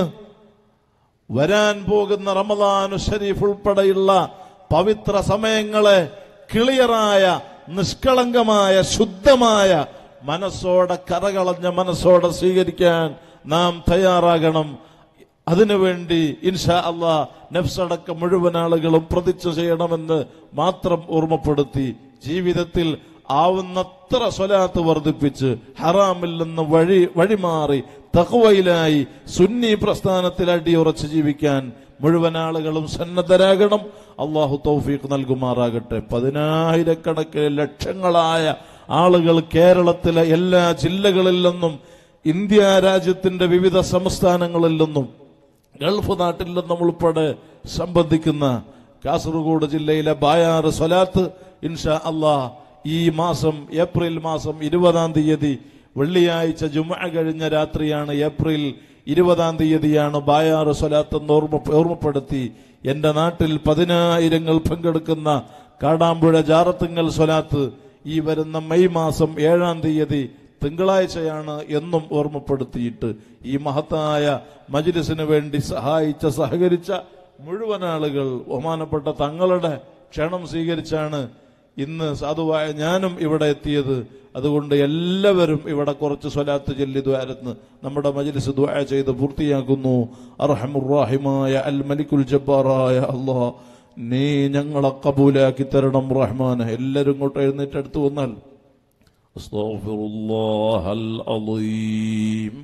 വരാൻ പോകുന്ന റമദാനു ഷരീഫ് ഉൾപ്പെടെയുള്ള പവിത്ര സമയങ്ങളെ ക്ലിയറായ നിഷ്കളങ്കമായ ശുദ്ധമായ മനസ്സോടെ കരകളഞ്ഞ മനസ്സോടെ സ്വീകരിക്കാൻ നാം തയ്യാറാകണം അതിനുവേണ്ടി ഇൻഷാ അള്ളാ നഫ്സടക്കം മുഴുവൻ ആളുകളും പ്രതിജ്ഞ ചെയ്യണമെന്ന് മാത്രം ഓർമ്മപ്പെടുത്തി ജീവിതത്തിൽ ആവുന്നത്ര സ്വലാത്ത് വർദ്ധിപ്പിച്ച് ഹറാമിൽ നിന്ന് വഴി വഴിമാറി തഹവയിലായി സുന്നി പ്രസ്ഥാനത്തിൽ അടിയുറച്ച് ജീവിക്കാൻ മുഴുവൻ ആളുകളും സന്നദ്ധരാകണം അള്ളാഹു തൗഫീഖ് നൽകുമാറാകട്ടെ പതിനായിരക്കണക്കിന് ലക്ഷങ്ങളായ ആളുകൾ കേരളത്തിലെ എല്ലാ ജില്ലകളിൽ നിന്നും ഇന്ത്യ രാജ്യത്തിന്റെ വിവിധ സംസ്ഥാനങ്ങളിൽ നിന്നും ഗൾഫ് നാട്ടിൽ നിന്നും ഉൾപ്പെടെ സംബന്ധിക്കുന്ന കാസർഗോഡ് ജില്ലയിലെ ബായാറ് സ്വലാത്ത് ഇൻഷാ അള്ളാ ഈ മാസം ഏപ്രിൽ മാസം ഇരുപതാം തീയതി വെള്ളിയാഴ്ച ജുമ കഴിഞ്ഞ രാത്രിയാണ് ഏപ്രിൽ ഇരുപതാം തീയതിയാണ് ബായാറ് സ്വലാത്ത് എന്ന് ഓർമ്മ ഓർമ്മപ്പെടുത്തി എന്റെ നാട്ടിൽ പതിനായിരങ്ങൾ പങ്കെടുക്കുന്ന കാടാമ്പുഴ ജാറത്തുങ്ങൽ സ്വലാത്ത് ഈ വരുന്ന മെയ് മാസം ഏഴാം തീയതി തിങ്കളാഴ്ചയാണ് എന്നും ഓർമ്മപ്പെടുത്തിയിട്ട് ഈ മഹത്തായ മജ്ലിസിന് വേണ്ടി സഹായിച്ച സഹകരിച്ച മുഴുവൻ ആളുകൾ ബഹുമാനപ്പെട്ട തങ്ങളുടെ ക്ഷണം സ്വീകരിച്ചാണ് ഇന്ന് സാധുവായ ഞാനും ഇവിടെ എത്തിയത് അതുകൊണ്ട് എല്ലാവരും ഇവിടെ കുറച്ച് സ്വലാത്ത് ചൊല്ലി ദ്വാരത്ത് നമ്മുടെ മജ്ലിസ് ദ്വാര ചെയ്ത് പൂർത്തിയാക്കുന്നു അർഹമുറാഹിമായ അൽ മലിക്കുൽ ജബ്ബാറായ അള്ളാഹ് നീ ഞങ്ങളെ കബൂലാക്കി തരണം റഹ്മാൻ എല്ലാവരും ഇങ്ങോട്ട് എഴുന്നേറ്റ് അടുത്ത് വന്നാൽ أستغفر الله العظيم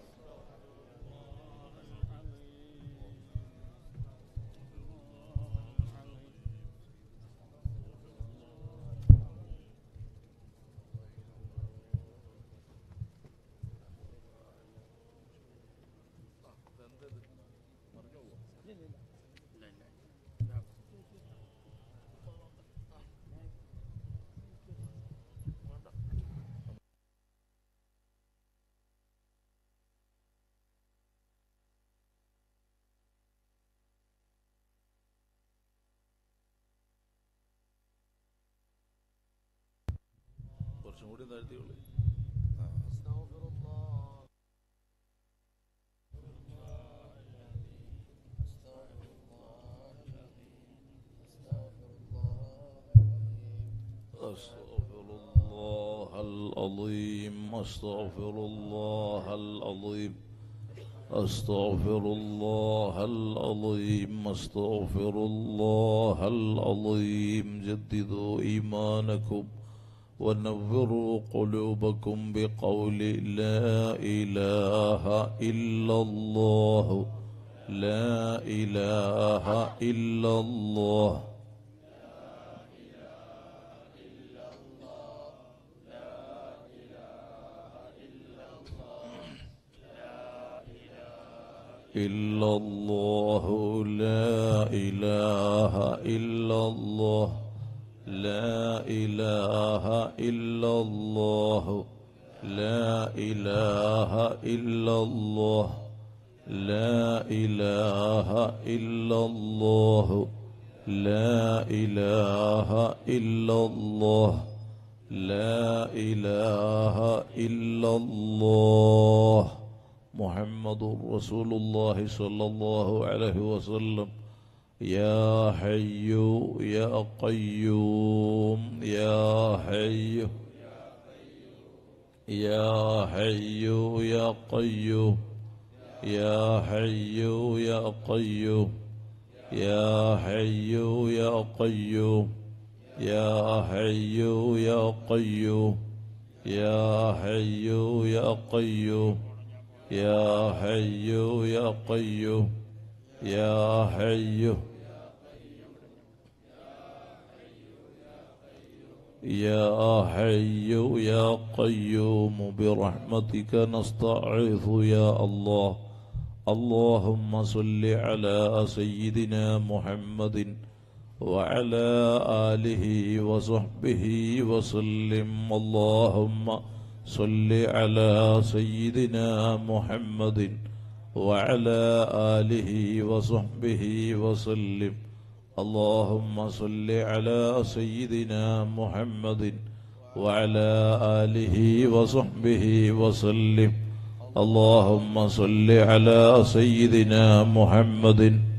കുറച്ചും കൂടി താഴ്ത്തിയുള്ളൂ أستغفر الله العظيم أستغفر الله العظيم أستغفر الله العظيم أستغفر الله العظيم جددوا إيمانكم ونوروا قلوبكم بقول لا إله إلا الله لا إله إلا الله إلا الله لا إله إلا الله لا إله إلا الله لا إله إلا الله لا إله إلا الله لا إله إلا الله لا إله إلا الله محمد رسول الله صلى الله عليه وسلم يا حي يا قيوم يا حي يا حي يا قيوم يا حي يا قيوم يا حي يا قيوم يا حي يا قيوم يا حي يا قيوم يا حي يا قيوم يا حي يا حي يا قيوم برحمتك نستعيذ يا الله اللهم صل على سيدنا محمد وعلى آله وصحبه وسلم اللهم صل على سيدنا محمد وعلى آله وصحبه وسلم اللهم صل على سيدنا محمد وعلى آله وصحبه وسلم اللهم صل على سيدنا محمد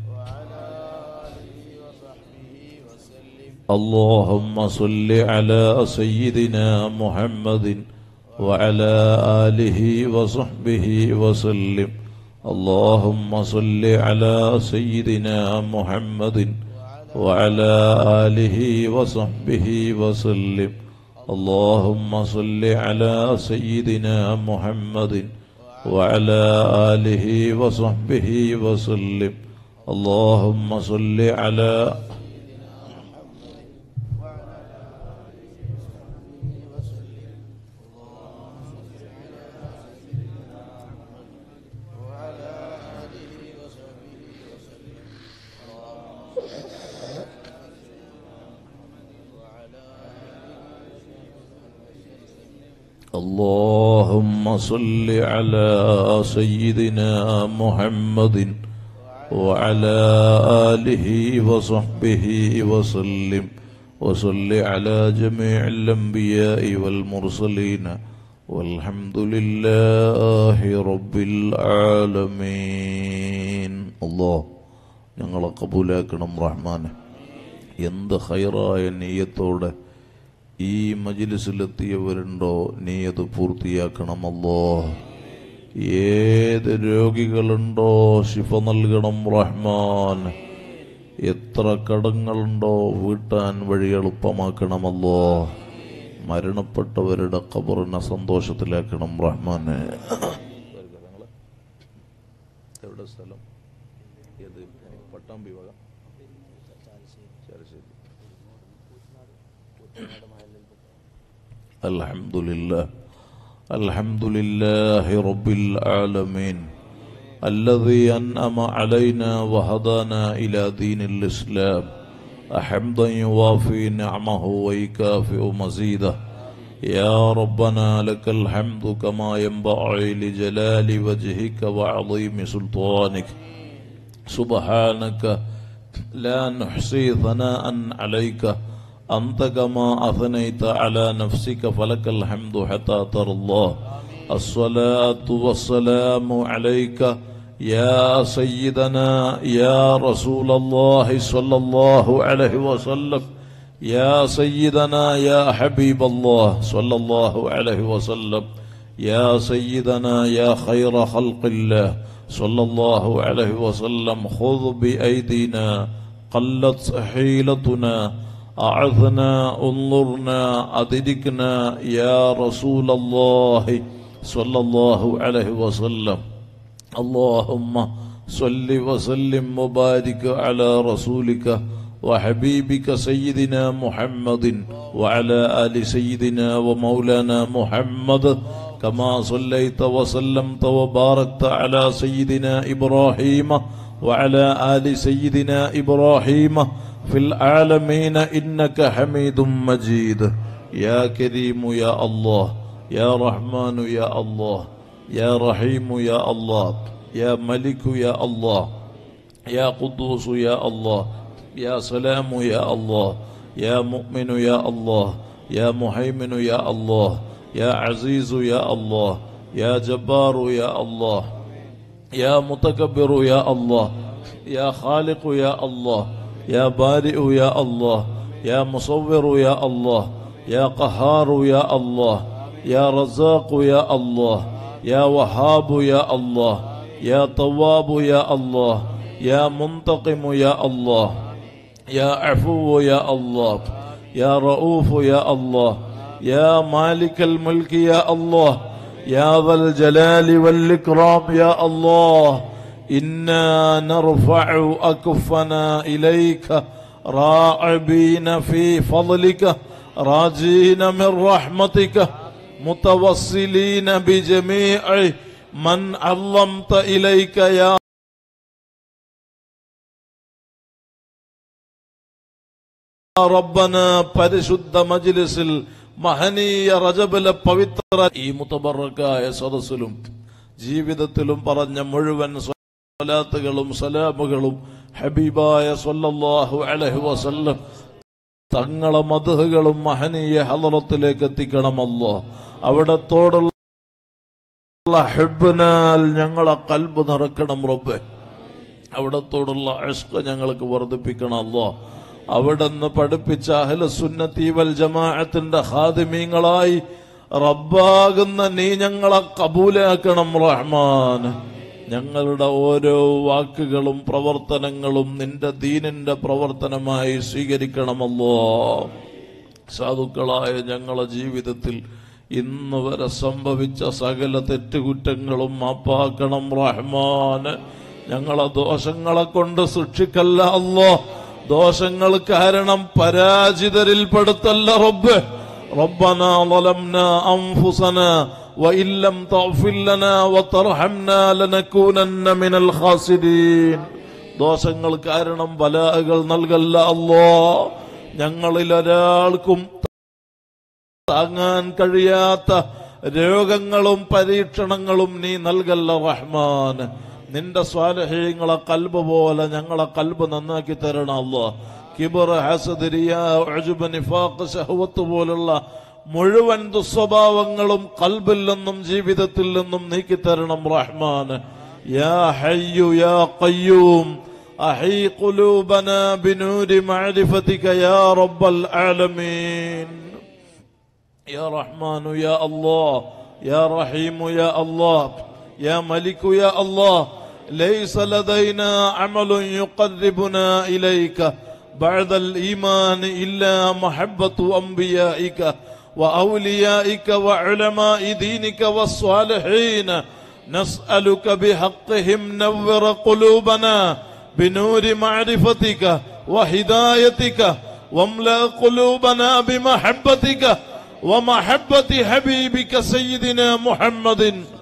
اللهم صل على سيدنا محمد وعلى آله وصحبه وسلم اللهم صل على سيدنا محمد وعلى آله وصحبه وسلم اللهم صل على سيدنا محمد وعلى آله وصحبه وسلم اللهم صل على اللهم صل على سيدنا محمد وعلى آله وصحبه وسلم وصل على جميع الأنبياء والمرسلين والحمد لله رب العالمين الله ഞങ്ങളെ കബൂലാക്കണം റഹ്മാനെ എന്ത് ഹൈറായ നീയത്തോടെ ഈ മജിലിസിലെത്തിയവരുണ്ടോ നീ അത് പൂർത്തിയാക്കണമല്ലോ ഏത് രോഗികളുണ്ടോ ശിഫ നൽകണം റഹ്മാൻ എത്ര കടങ്ങളുണ്ടോ വീട്ടാൻ വഴി എളുപ്പമാക്കണമല്ലോ മരണപ്പെട്ടവരുടെ ഖബറിനെ സന്തോഷത്തിലാക്കണം റഹ്മാനെ എവിടെ സ്ഥലം ഏത് പട്ടാമ്പി വക ശരി الحمد لله الحمد لله رب العالمين الذي أنعم علينا وهدانا إلى دين الإسلام حمدا يوافي نعمه ويكافئ مزيده يا ربنا لك الحمد كما ينبغي لجلال وجهك وعظيم سلطانك سبحانك لا نحصي ثناء عليك أنت كما أثنيت على نفسك فلك الحمد حتى ترى الله الصلاة والسلام عليك يا سيدنا يا رسول الله صلى الله عليه وسلم يا سيدنا يا حبيب الله صلى الله عليه وسلم يا سيدنا يا خير خلق الله صلى الله عليه وسلم خذ بأيدينا قلت حيلتنا أعثنا انظرنا أدركنا يا رسول الله صلى الله عليه وسلم اللهم صل وسلم وبارك على رسولك وحبيبك سيدنا محمد وعلى آل سيدنا ومولانا محمد كما صليت وسلمت وباركت على سيدنا إبراهيم وعلى آل سيدنا إبراهيم في العالمين إنك حميد مجيد يا كريم يا الله يا رحمن يا الله يا رحيم يا الله يا ملك يا الله يا قدوس يا الله يا سلام يا الله يا مؤمن يا الله يا مهيمن يا الله يا عزيز يا الله يا جبار يا الله يا متكبر يا الله يا خالق يا الله يا بارئ يا الله يا مصور يا الله يا قهار يا الله يا رزاق يا الله يا وهاب يا الله يا تواب يا الله يا منتقم يا الله يا عفو يا الله يا رؤوف يا الله يا مالك الملك يا الله يا ذا الجلال والإكرام يا الله إنا نرفع أكفنا إليك راعبين في فضلك راجين من رحمتك متوسلين بجميع من علمت إليك يا റബ്ബന പരിശുദ്ധ മജ്ലിസിൽ മഹനീയ റജബിലെ പവിത്ര ഈ മുത്തബറക്കായ സദസ്സിലും ജീവിതത്തിലും പറഞ്ഞ മുഴുവൻ സ്വലാത്തുകളും സലാമുകളും ഹബീബായ സല്ലല്ലാഹു അലൈഹി വസല്ലം തങ്ങളെ മധുഹകളും മഹനീയ ഹലറത്തിലേക്ക് എത്തിക്കണമല്ലോ അവിടത്തോടുള്ള ഹെബിനാൽ ഞങ്ങളെ കൽബ് നിറക്കണം റബ്ബെ അവിടത്തോടുള്ള അഷ്ക ഞങ്ങൾക്ക് വർദ്ധിപ്പിക്കണമല്ലോ അവിടുന്ന് പഠിപ്പിച്ച അഹ്ല സുന്നത്തി വൽ ജമാഅത്തിന്റെ ഹാദിമീങ്ങളായി റബ്ബാകുന്ന നീ ഞങ്ങളെ കബൂലാക്കണം റഹ്മാൻ ഞങ്ങളുടെ ഓരോ വാക്കുകളും പ്രവർത്തനങ്ങളും നിന്റെ ദീനിന്റെ പ്രവർത്തനമായി സ്വീകരിക്കണമല്ലോ സാധുക്കളായ ഞങ്ങളെ ജീവിതത്തിൽ ഇന്ന് വരെ സംഭവിച്ച സകല തെറ്റുകുറ്റങ്ങളും മാപ്പാക്കണം റഹ്മാന് ഞങ്ങളെ ദോഷങ്ങളെ കൊണ്ട് സൃഷ്ടിക്കല്ല അല്ലോ ദോഷങ്ങൾ കാരണം പരാജിതരിൽ പെടുത്തല്ല റബ്ബ് ربنا ظلمنا أنفسنا وإن لم تغفر لنا وترحمنا لنكونن من الخاسرين ദോഷങ്ങൾ കാരണം ബലാകൾ നൽകല്ല അല്ലോ ഞങ്ങളിൽ ഒരാൾക്കും താങ്ങാൻ കഴിയാത്ത രോഗങ്ങളും പരീക്ഷണങ്ങളും നീ നൽകല്ല റഹ്മാൻ നിന്റെ സ്വാലഹ്യങ്ങളെ കൽബ് പോലെ ഞങ്ങളെ കൽബ് നന്നാക്കി തരണം അല്ലോ കിബർ ഹസദ് റിയാ ഉജ്ബ് നിഫാഖ് ശഹവത്ത് പോലുള്ള മുഴുവൻ ദുസ്വഭാവങ്ങളും കൽബിൽ നിന്നും ജീവിതത്തിൽ നിന്നും നീക്കി തരണം റഹ്മാൻ യാ ഹയ്യു യാ ഖയ്യൂം أحي قلوبنا بنور معرفتك يا رب العالمين يا رحمن يا الله يا رحيم يا الله يا ملك يا الله ليس لدينا عمل يقربنا إليك بعد الإيمان إلا محبة أنبيائك وأوليائك وعلماء دينك والصالحين نسألك بحقهم نور قلوبنا بنور معرفتك وهدايتك واملأ قلوبنا بمحبتك ومحبة حبيبك سيدنا محمد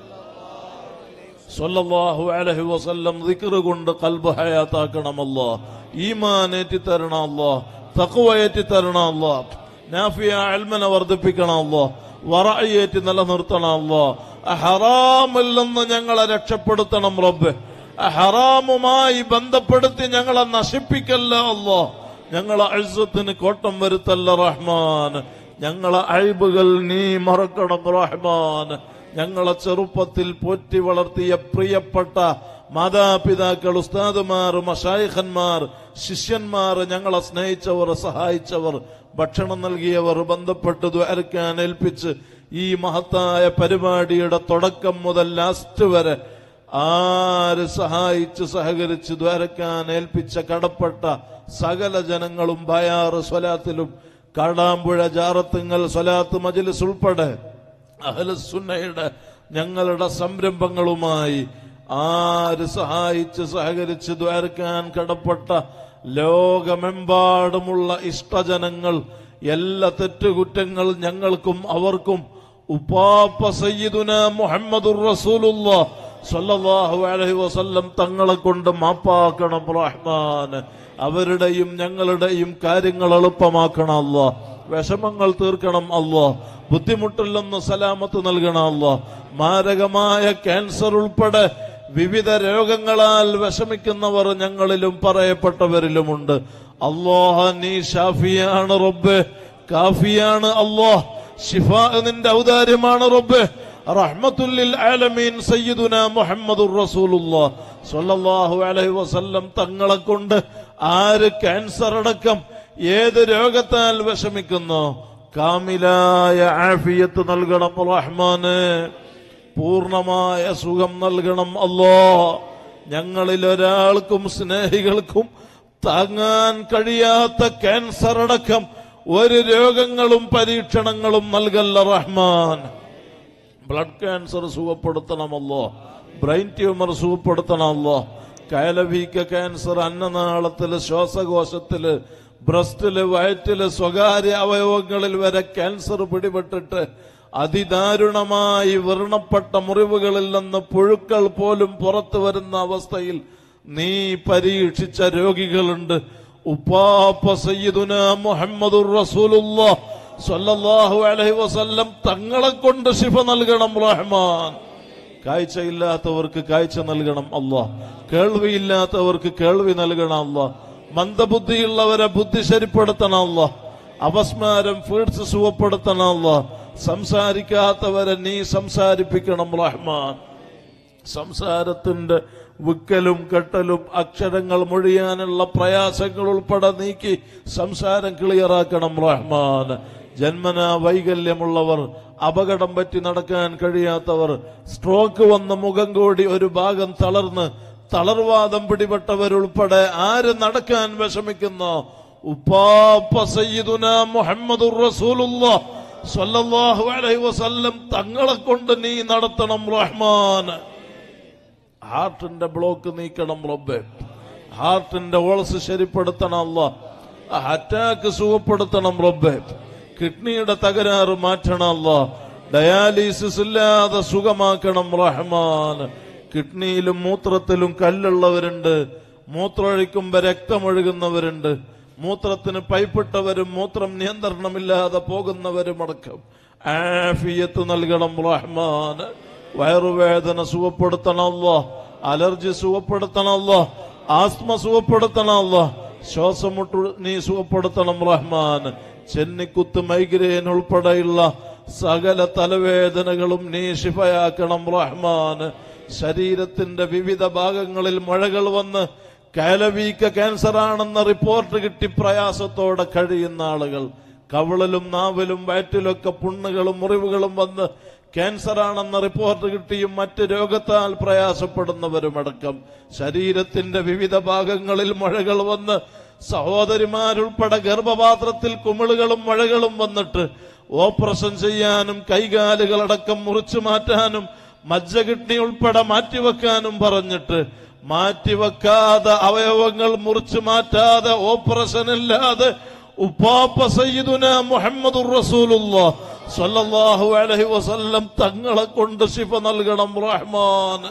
സല്ലല്ലാഹു അലൈഹി വസല്ലം ദിക്ർ കൊണ്ട് കൽബ് ഹയാത്താക്കണമല്ലോ ഈമാൻ ഏറ്റി തരണമല്ലോ തഖ്വ ഏറ്റി തരണമല്ലോ നാഫിയ അൽമനെ വർദ്ധിപ്പിക്കണമല്ലോ വറഅയേറ്റി നിലനിർത്തണമല്ലോ ഹറാമിൽ നിന്ന് ഞങ്ങളെ രക്ഷപ്പെടുത്തണം റബ്ബ് ഹറാമുമായി ബന്ധപ്പെടുത്തി ഞങ്ങളെ നശിപ്പിക്കല്ല അല്ലോ ഞങ്ങളെ അഴ്സത്തിന് കോട്ടം വരുത്തല്ല റഹ്മാൻ ഞങ്ങളെ അഴിബുകൾ നീ മറക്കണം റഹ്മാൻ ഞങ്ങളെ ചെറുപ്പത്തിൽ പോറ്റി വളർത്തിയ പ്രിയപ്പെട്ട മാതാപിതാക്കൾ ഉസ്താദുമാർ മഷായിഖന്മാർ ശിഷ്യന്മാർ ഞങ്ങളെ സ്നേഹിച്ചവർ സഹായിച്ചവർ ഭക്ഷണം നൽകിയവർ ബന്ധപ്പെട്ട് ദ്വാരക്കാൻ ഏൽപ്പിച്ച് ഈ മഹത്തായ പരിപാടിയുടെ തുടക്കം മുതൽ ലാസ്റ്റ് വരെ ആര് സഹായിച്ച് സഹകരിച്ച് ദ്വാരക്കാൻ ഏൽപ്പിച്ച കടപ്പെട്ട സകല ജനങ്ങളും ബയാറ് സ്വലാത്തിലും കാടാമ്പുഴ ജാറത്തുങ്ങൽ സ്വലാത്ത് മജിലിസ് ഉൾപ്പെടെ അഹലസുന്നയുടെ ഞങ്ങളുടെ സംരംഭങ്ങളുമായി ആര് സഹായിച്ച് സഹകരിച്ച് ദ്വാരക്കാൻ കടപ്പെട്ട ലോകമെമ്പാടുമുള്ള ഇഷ്ടജനങ്ങൾ എല്ലാ തെറ്റുകുറ്റങ്ങൾ ഞങ്ങൾക്കും അവർക്കും ഉപ്പാപ്പ സയ്യിദുന മുഹമ്മദുർ റസൂലുള്ള സല്ലല്ലാഹു അലൈഹി വസല്ലം തങ്ങളെ കൊണ്ട് മാപ്പാക്കണം റഹ്മാൻ അവരുടെയും ഞങ്ങളുടെയും കാര്യങ്ങൾ എളുപ്പമാക്കണം അല്ലോ വിഷമങ്ങൾ തീർക്കണം അല്ലോ ബുദ്ധിമുട്ടില്ലെന്ന് സലാമത്ത് നൽകണം അല്ലോ മാരകമായ ക്യാൻസർ ഉൾപ്പെടെ വിവിധ രോഗങ്ങളാൽ വിഷമിക്കുന്നവർ ഞങ്ങളിലും പറയപ്പെട്ടവരിലുമുണ്ട് അള്ളാഹ നീ ഷാഫിയാണ് റബ്ബ് കാഫിയാണ് അള്ളാഹ് ഷിഫ നിന്റെ ഔദാര്യമാണ് റബ്ബ് റഹ്മത്തുല്ലിൽ ആലമീൻ സയ്യിദുന മുഹമ്മദുർ റസൂലുള്ളാഹ് സ്വല്ലല്ലാഹു അലൈഹി വസല്ലം തങ്ങളെ കൊണ്ട് ആര് ക്യാൻസർ അടക്കം ഏത് രോഗത്താൽ വിഷമിക്കുന്നു കാമിലായ ആഫിയത്ത് നൽകണം റഹ്മാന് പൂർണമായ സുഖം നൽകണം അല്ലോ ഞങ്ങളിൽ ഒരാൾക്കും സ്നേഹികൾക്കും താങ്ങാൻ കഴിയാത്ത ക്യാൻസർ അടക്കം ഒരു രോഗങ്ങളും പരീക്ഷണങ്ങളും നൽകല്ല റഹ്മാൻ ബ്ലഡ് ക്യാൻസർ സുഖപ്പെടുത്തണമല്ലോ ബ്രെയിൻ ട്യൂമർ സുഖപ്പെടുത്തണമല്ലോ കയലവീക്ക ക്യാൻസർ അന്നനാളത്തില് ശ്വാസകോശത്തില് ബ്രസ്റ്റില് വയറ്റില് സ്വകാര്യ അവയവങ്ങളിൽ വരെ ക്യാൻസർ പിടിപെട്ടിട്ട് അതിദാരുണമായി വ്രണപ്പെട്ട മുറിവുകളിൽ നിന്ന് പുഴുക്കൾ പോലും പുറത്തു വരുന്ന അവസ്ഥയിൽ നീ പരീക്ഷിച്ച രോഗികളുണ്ട് ഉപ്പാപ്പ സയ്യിദുന മുഹമ്മദുർ റസൂലുള്ളാഹ് സ്വല്ലല്ലാഹു അലൈഹി വസല്ലം തങ്ങളെ കൊണ്ട് ശിഫ നൽകണം റഹ്മാൻ കാഴ്ചയില്ലാത്തവർക്ക് കാഴ്ച നൽകണം അല്ലാ കേൾവിയില്ലാത്തവർക്ക് കേൾവി നൽകണം അല്ലാ മന്ദബുദ്ധിയുള്ളവരെ ബുദ്ധി ശരിപ്പെടുത്തണം അല്ലാ അപസ്മാരം ഫീഡ്സ് സുഖപ്പെടുത്തണം അല്ലാ സംസാരിക്കാത്തവരെ നീ സംസാരിപ്പിക്കണം റഹ്മാൻ സംസാരത്തിന്റെ വിക്കലും കെട്ടലും അക്ഷരങ്ങൾ മൊഴിയാനുള്ള പ്രയാസങ്ങൾ ഉൾപ്പെടെ നീക്കി സംസാരം ക്ലിയറാക്കണം റഹ്മാൻ ജന്മന വൈകല്യമുള്ളവർ അപകടം പറ്റി നടക്കാൻ കഴിയാത്തവർ സ്ട്രോക്ക് വന്ന മുഖം കൂടി ഒരു ഭാഗം തളർന്ന് തളർവാദം പിടിപെട്ടവരുൾപ്പെടെ ആര് നടക്കാൻ വിഷമിക്കുന്നു ഉപ്പാപ്പ സയ്യിദുന മുഹമ്മദുർ റസൂലുള്ളാഹ് സ്വല്ലല്ലാഹു അലൈഹി വസല്ലം തങ്ങളെ കൊണ്ട് നീ നടത്തണം റഹ്മാൻ ഹാർട്ടിന്റെ ബ്ലോക്ക് നീക്കണം റബ്ബെ ഹാർട്ടിന്റെ ഓൾസ് ശരിപ്പെടുത്തണം അല്ല അറ്റാക്ക് സുഖപ്പെടുത്തണം റബ്ബെ കിഡ്നിയുടെ തകരാറ് മാറ്റണം അല്ല ഡയാലിസിസ് ഇല്ലാതെ സുഖമാക്കണം റഹ്മാൻ കിഡ്നിയിലും മൂത്രത്തിലും കല്ലുള്ളവരുണ്ട് മൂത്രമൊഴിക്കുമ്പോ രക്തമൊഴുകുന്നവരുണ്ട് മൂത്രത്തിന് പൈപ്പിട്ടവരും മൂത്രം നിയന്ത്രണമില്ലാതെ പോകുന്നവരും അടക്കം ആഫിയത്ത് നൽകണം റഹ്മാൻ വയറുവേദന സുഖപ്പെടുത്തണമല്ല അലർജി സുഖപ്പെടുത്തണമല്ല ആസ്മ സുഖപ്പെടുത്തണമല്ല ശ്വാസമുട്ട് നീ സുഖപ്പെടുത്തണം റഹ്മാൻ ചെന്നിക്കുത്ത് മൈഗ്രെയിൻ ഉൾപ്പെടെയുള്ള സകല തലവേദനകളും നീ ശിഫയാക്കണം റഹ്മാൻ ശരീരത്തിന്റെ വിവിധ ഭാഗങ്ങളിൽ മഴകൾ വന്ന് കാലവീക്ക ക്യാൻസർ ആണെന്ന റിപ്പോർട്ട് കിട്ടി പ്രയാസത്തോടെ കഴിയുന്ന ആളുകൾ കവിളിലും നാവിലും വയറ്റിലൊക്കെ പുണ്ണുകളും മുറിവുകളും വന്ന് ക്യാൻസർ ആണെന്ന റിപ്പോർട്ട് കിട്ടിയും മറ്റ് രോഗത്താൽ പ്രയാസപ്പെടുന്നവരുമടക്കം ശരീരത്തിന്റെ വിവിധ ഭാഗങ്ങളിൽ മഴകൾ വന്ന് സഹോദരിമാരുൾപ്പെടെ ഗർഭപാത്രത്തിൽ കുമിളുകളും മഴകളും വന്നിട്ട് ഓപ്പറേഷൻ ചെയ്യാനും കൈകാലുകളടക്കം മുറിച്ചു മാറ്റാനും മജ്ജ കിഡ്നി ഉൾപ്പെടെ മാറ്റിവെക്കാനും പറഞ്ഞിട്ട് മാറ്റിവെക്കാതെ അവയവങ്ങൾ മുറിച്ചു മാറ്റാതെ ഓപ്പറേഷൻ ഇല്ലാതെ ഉപ്പാപ്പ സയ്യിദുന മുഹമ്മദുർ റസൂലുള്ളാഹ് സ്വല്ലല്ലാഹു അലൈഹി വസല്ലം തങ്ങളെ കൊണ്ട് ശിഫ നൽകണം റഹ്മാൻ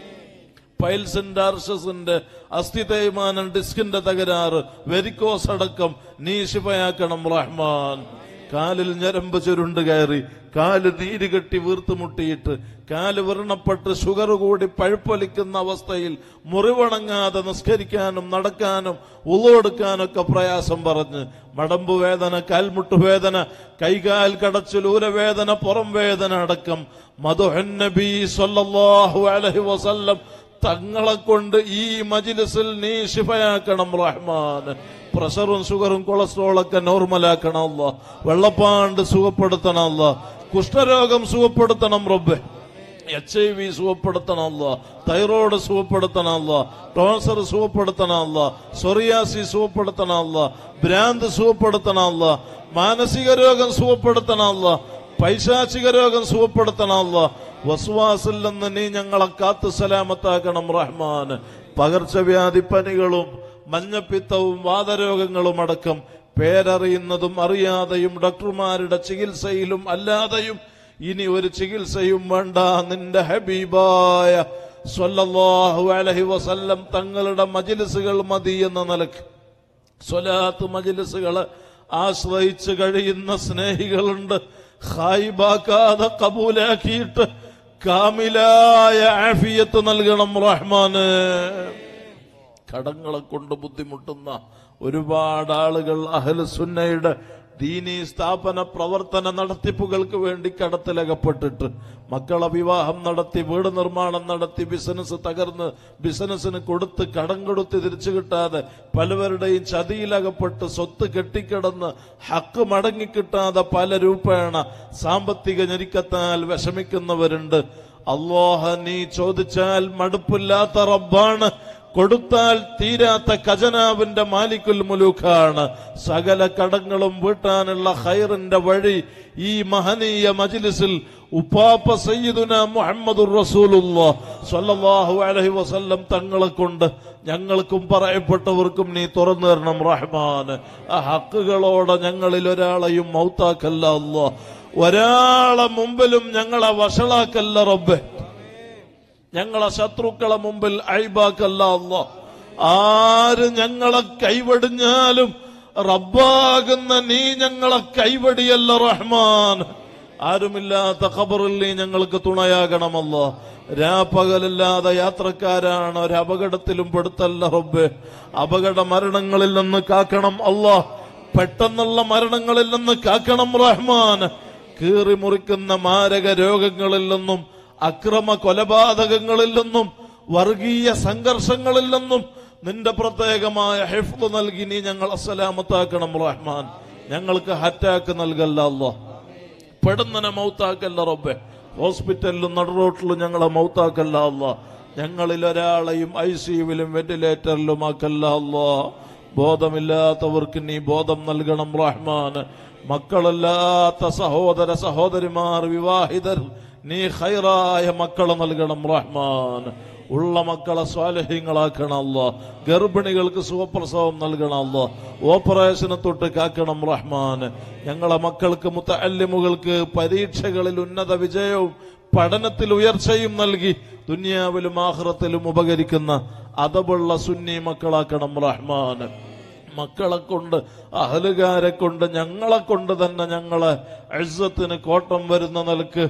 പൈൽസിന്റെ അർഷസിന്റെ അസ്ഥി തേയ്മാനം ഡിസ്കിന്റെ തകരാറ് വെരിക്കോസ് അടക്കം നീ ശിഫയാക്കണം റഹ്മാൻ കാലിൽ ഞരമ്പ് ചുരുണ്ട് കയറി കാല് നീര് കെട്ടി വീർത്തുമുട്ടിയിട്ട് കാല് വ്രണപ്പെട്ട് ഷുഗർ കൂടി പഴുപ്പൊലിക്കുന്ന അവസ്ഥയിൽ മുറിവണങ്ങാതെ നിസ്കരിക്കാനും നടക്കാനും ഉള്ളൊടുക്കാനൊക്കെ പ്രയാസം പറഞ്ഞ് മടമ്പു വേദന കാൽമുട്ട് വേദന കൈകാൽ കടച്ചിൽ ഊരവേദന പുറം വേദന അടക്കം മധുഹൻ നബി സല്ലല്ലാഹു അലൈഹി വസല്ലം തങ്ങളെ കൊണ്ട് ഈ മജിലിസിൽ നീ ശിഫയാക്കണം റഹ്മാൻ പ്രഷറും ഷുഗറും കൊളസ്ട്രോളൊക്കെ നോർമലാക്കണം അല്ല വെള്ളപ്പാണ്ട് സുഖപ്പെടുത്തണം അല്ല കുഷ്ഠരോഗം സുഖപ്പെടുത്തണം റബ്ബെ എച്ച് ഐ വി സുഖപ്പെടുത്തണം അല്ല തൈറോയ്ഡ് സുഖപ്പെടുത്തണം അല്ല ടോൺസർ സുഖപ്പെടുത്തണം അല്ല സൊറിയാസി സുഖപ്പെടുത്തണം അല്ല ഭ്രാന്ത് സുഖപ്പെടുത്തണം അല്ല മാനസിക രോഗം സുഖപ്പെടുത്തണം അല്ല പൈശാചിക രോഗം സുഖപ്പെടുത്തണം അല്ല വസുവാസിൽ നിന്ന് നീ ഞങ്ങളെ കാത്തു സലാമത്താക്കണം റഹ്മാൻ പകർച്ചവ്യാധി പനികളും മഞ്ഞപ്പിത്തവും വാതരോഗങ്ങളും അടക്കം പേരറിയുന്നതും അറിയാതെയും ഡോക്ടർമാരുടെ ചികിത്സയിലും അല്ലാതെയും ഇനി ഒരു ചികിത്സയും വേണ്ട നിന്റെ ഹബീബായ സ്വല്ലല്ലാഹു അലൈഹി വസല്ലം തങ്ങളുടെ മജിലിസുകൾ മതി എന്ന നിലക്ക് സ്വലാത്ത് മജിലിസുകള് ആശ്രയിച്ച് കഴിയുന്ന സ്നേഹികളുണ്ട് ഹായിബാക്കാതെ കബൂലാക്കിയിട്ട് കാമിലായ ആഫിയത്ത് നൽകണം റഹ്മാന് കടങ്ങളെ കൊണ്ട് ബുദ്ധിമുട്ടുന്ന ഒരുപാട് ആളുകൾ അഹ്ല സുന്നയുടെ ദീനീ സ്ഥാപന പ്രവർത്തന നടത്തിപ്പുകൾക്ക് വേണ്ടി കടത്തിലകപ്പെട്ടിട്ട് മക്കളെ വിവാഹം നടത്തി വീട് നിർമ്മാണം നടത്തി ബിസിനസ് തകർന്ന് ബിസിനസ്സിന് കൊടുത്ത് കടം കൊടുത്ത് തിരിച്ചു കിട്ടാതെ പലവരുടെയും ചതിയിലകപ്പെട്ട് സ്വത്ത് കെട്ടിക്കിടന്ന് ഹക്ക് മടങ്ങിക്കിട്ടാതെ പല രൂപേണ സാമ്പത്തിക ഞെരുക്കത്താൽ വിഷമിക്കുന്നവരുണ്ട് അള്ളാഹ നീ ചോദിച്ചാൽ മടുപ്പില്ലാത്ത റബ്ബാണ് കൊടുത്താൽ തീരാത്ത ഖജനാവിന്റെ മാലിക്കുൽ മുലൂഖാണ് സകല കടങ്ങളും വീട്ടാനുള്ള ഹൈറിന്റെ വഴി ഈ മഹനീയ മജിലിസിൽ ഉപ്പാപ്പ സയ്യിദുന മുഹമ്മദുർ റസൂലുള്ളാഹ് സ്വല്ലല്ലാഹു അലൈഹി വസല്ലം തങ്ങളെ കൊണ്ട് ഞങ്ങൾക്കും പറയപ്പെട്ടവർക്കും നീ തുറന്നു തരണം റഹ്മാൻ ആ ഹക്കുകളോടെ ഞങ്ങളിൽ ഒരാളെയും മൗത്താക്കല്ല അല്ലാ ഒരാളെ മുമ്പിലും ഞങ്ങളെ വഷളാക്കല്ല റബ്ബെ ഞങ്ങളെ ശത്രുക്കളെ മുമ്പിൽ അഴിബാക്കല്ല അല്ല ആര് ഞങ്ങളെ കൈവടിഞ്ഞാലും റബ്ബാകുന്ന നീ ഞങ്ങളെ കൈവടിയല്ല റഹ്മാൻ ആരുമില്ലാത്ത ഖബറിൽ നീ ഞങ്ങൾക്ക് തുണയാകണമല്ലോ രാപ്പകലില്ലാതെ യാത്രക്കാരാണ് ഒരു അപകടത്തിലും പെടുത്തല്ല റബ്ബെ അപകട മരണങ്ങളിൽ നിന്ന് കാക്കണം അല്ലാ പെട്ടെന്നുള്ള മരണങ്ങളിൽ നിന്ന് കാക്കണം റഹ്മാൻ കീറി മുറിക്കുന്ന മാരക രോഗങ്ങളിൽ നിന്നും അക്രമ കൊലപാതകങ്ങളിൽ നിന്നും വർഗീയ സംഘർഷങ്ങളിൽ നിന്നും നിന്റെ പ്രത്യേകമായ ഹിഫ്ദ് നൽകി നീ ഞങ്ങൾ അസലാമത്താക്കണം റഹ്മാൻ ഞങ്ങൾക്ക് ഹറ്റാക്ക് നൽകല്ല അല്ലോ പെടുന്നനെ മൗത്താക്കല്ല റബ്ബെ ഹോസ്പിറ്റലിലും നടുറോട്ടിലും ഞങ്ങളെ മൗത്താക്കല്ല അല്ല ഞങ്ങളിൽ ഒരാളെയും ഐ സിയുവിലും വെന്റിലേറ്ററിലും ആക്കല്ല അല്ലോ ബോധമില്ലാത്തവർക്ക് നീ ബോധം നൽകണം റഹ്മാൻ മക്കളല്ലാത്ത സഹോദര സഹോദരിമാർ വിവാഹിതർ നീ ഹൈറായ മക്കളെ നൽകണം റഹ്മാൻ ഉള്ള മക്കളെ സ്വാലഹ്യങ്ങളാക്കണമല്ലോ ഗർഭിണികൾക്ക് സുഖപ്രസവം നൽകണമല്ലോ ഓപ്പറേഷനെ തൊട്ട് കാക്കണം റഹ്മാൻ ഞങ്ങളെ മക്കൾക്ക് മുത്തല്ലിമുകൾക്ക് പരീക്ഷകളിൽ ഉന്നത വിജയവും പഠനത്തിൽ ഉയർച്ചയും നൽകി ദുനിയാവിലും ആഹ്റത്തിലും ഉപകരിക്കുന്ന അതവുള്ള സുന്നി മക്കളാക്കണം റഹ്മാൻ മക്കളെ കൊണ്ട് അഹലുകാരെ കൊണ്ട് ഞങ്ങളെ കൊണ്ട് തന്നെ ഞങ്ങളെ അഴ്സത്തിന് കോട്ടം വരുന്ന നിലക്ക്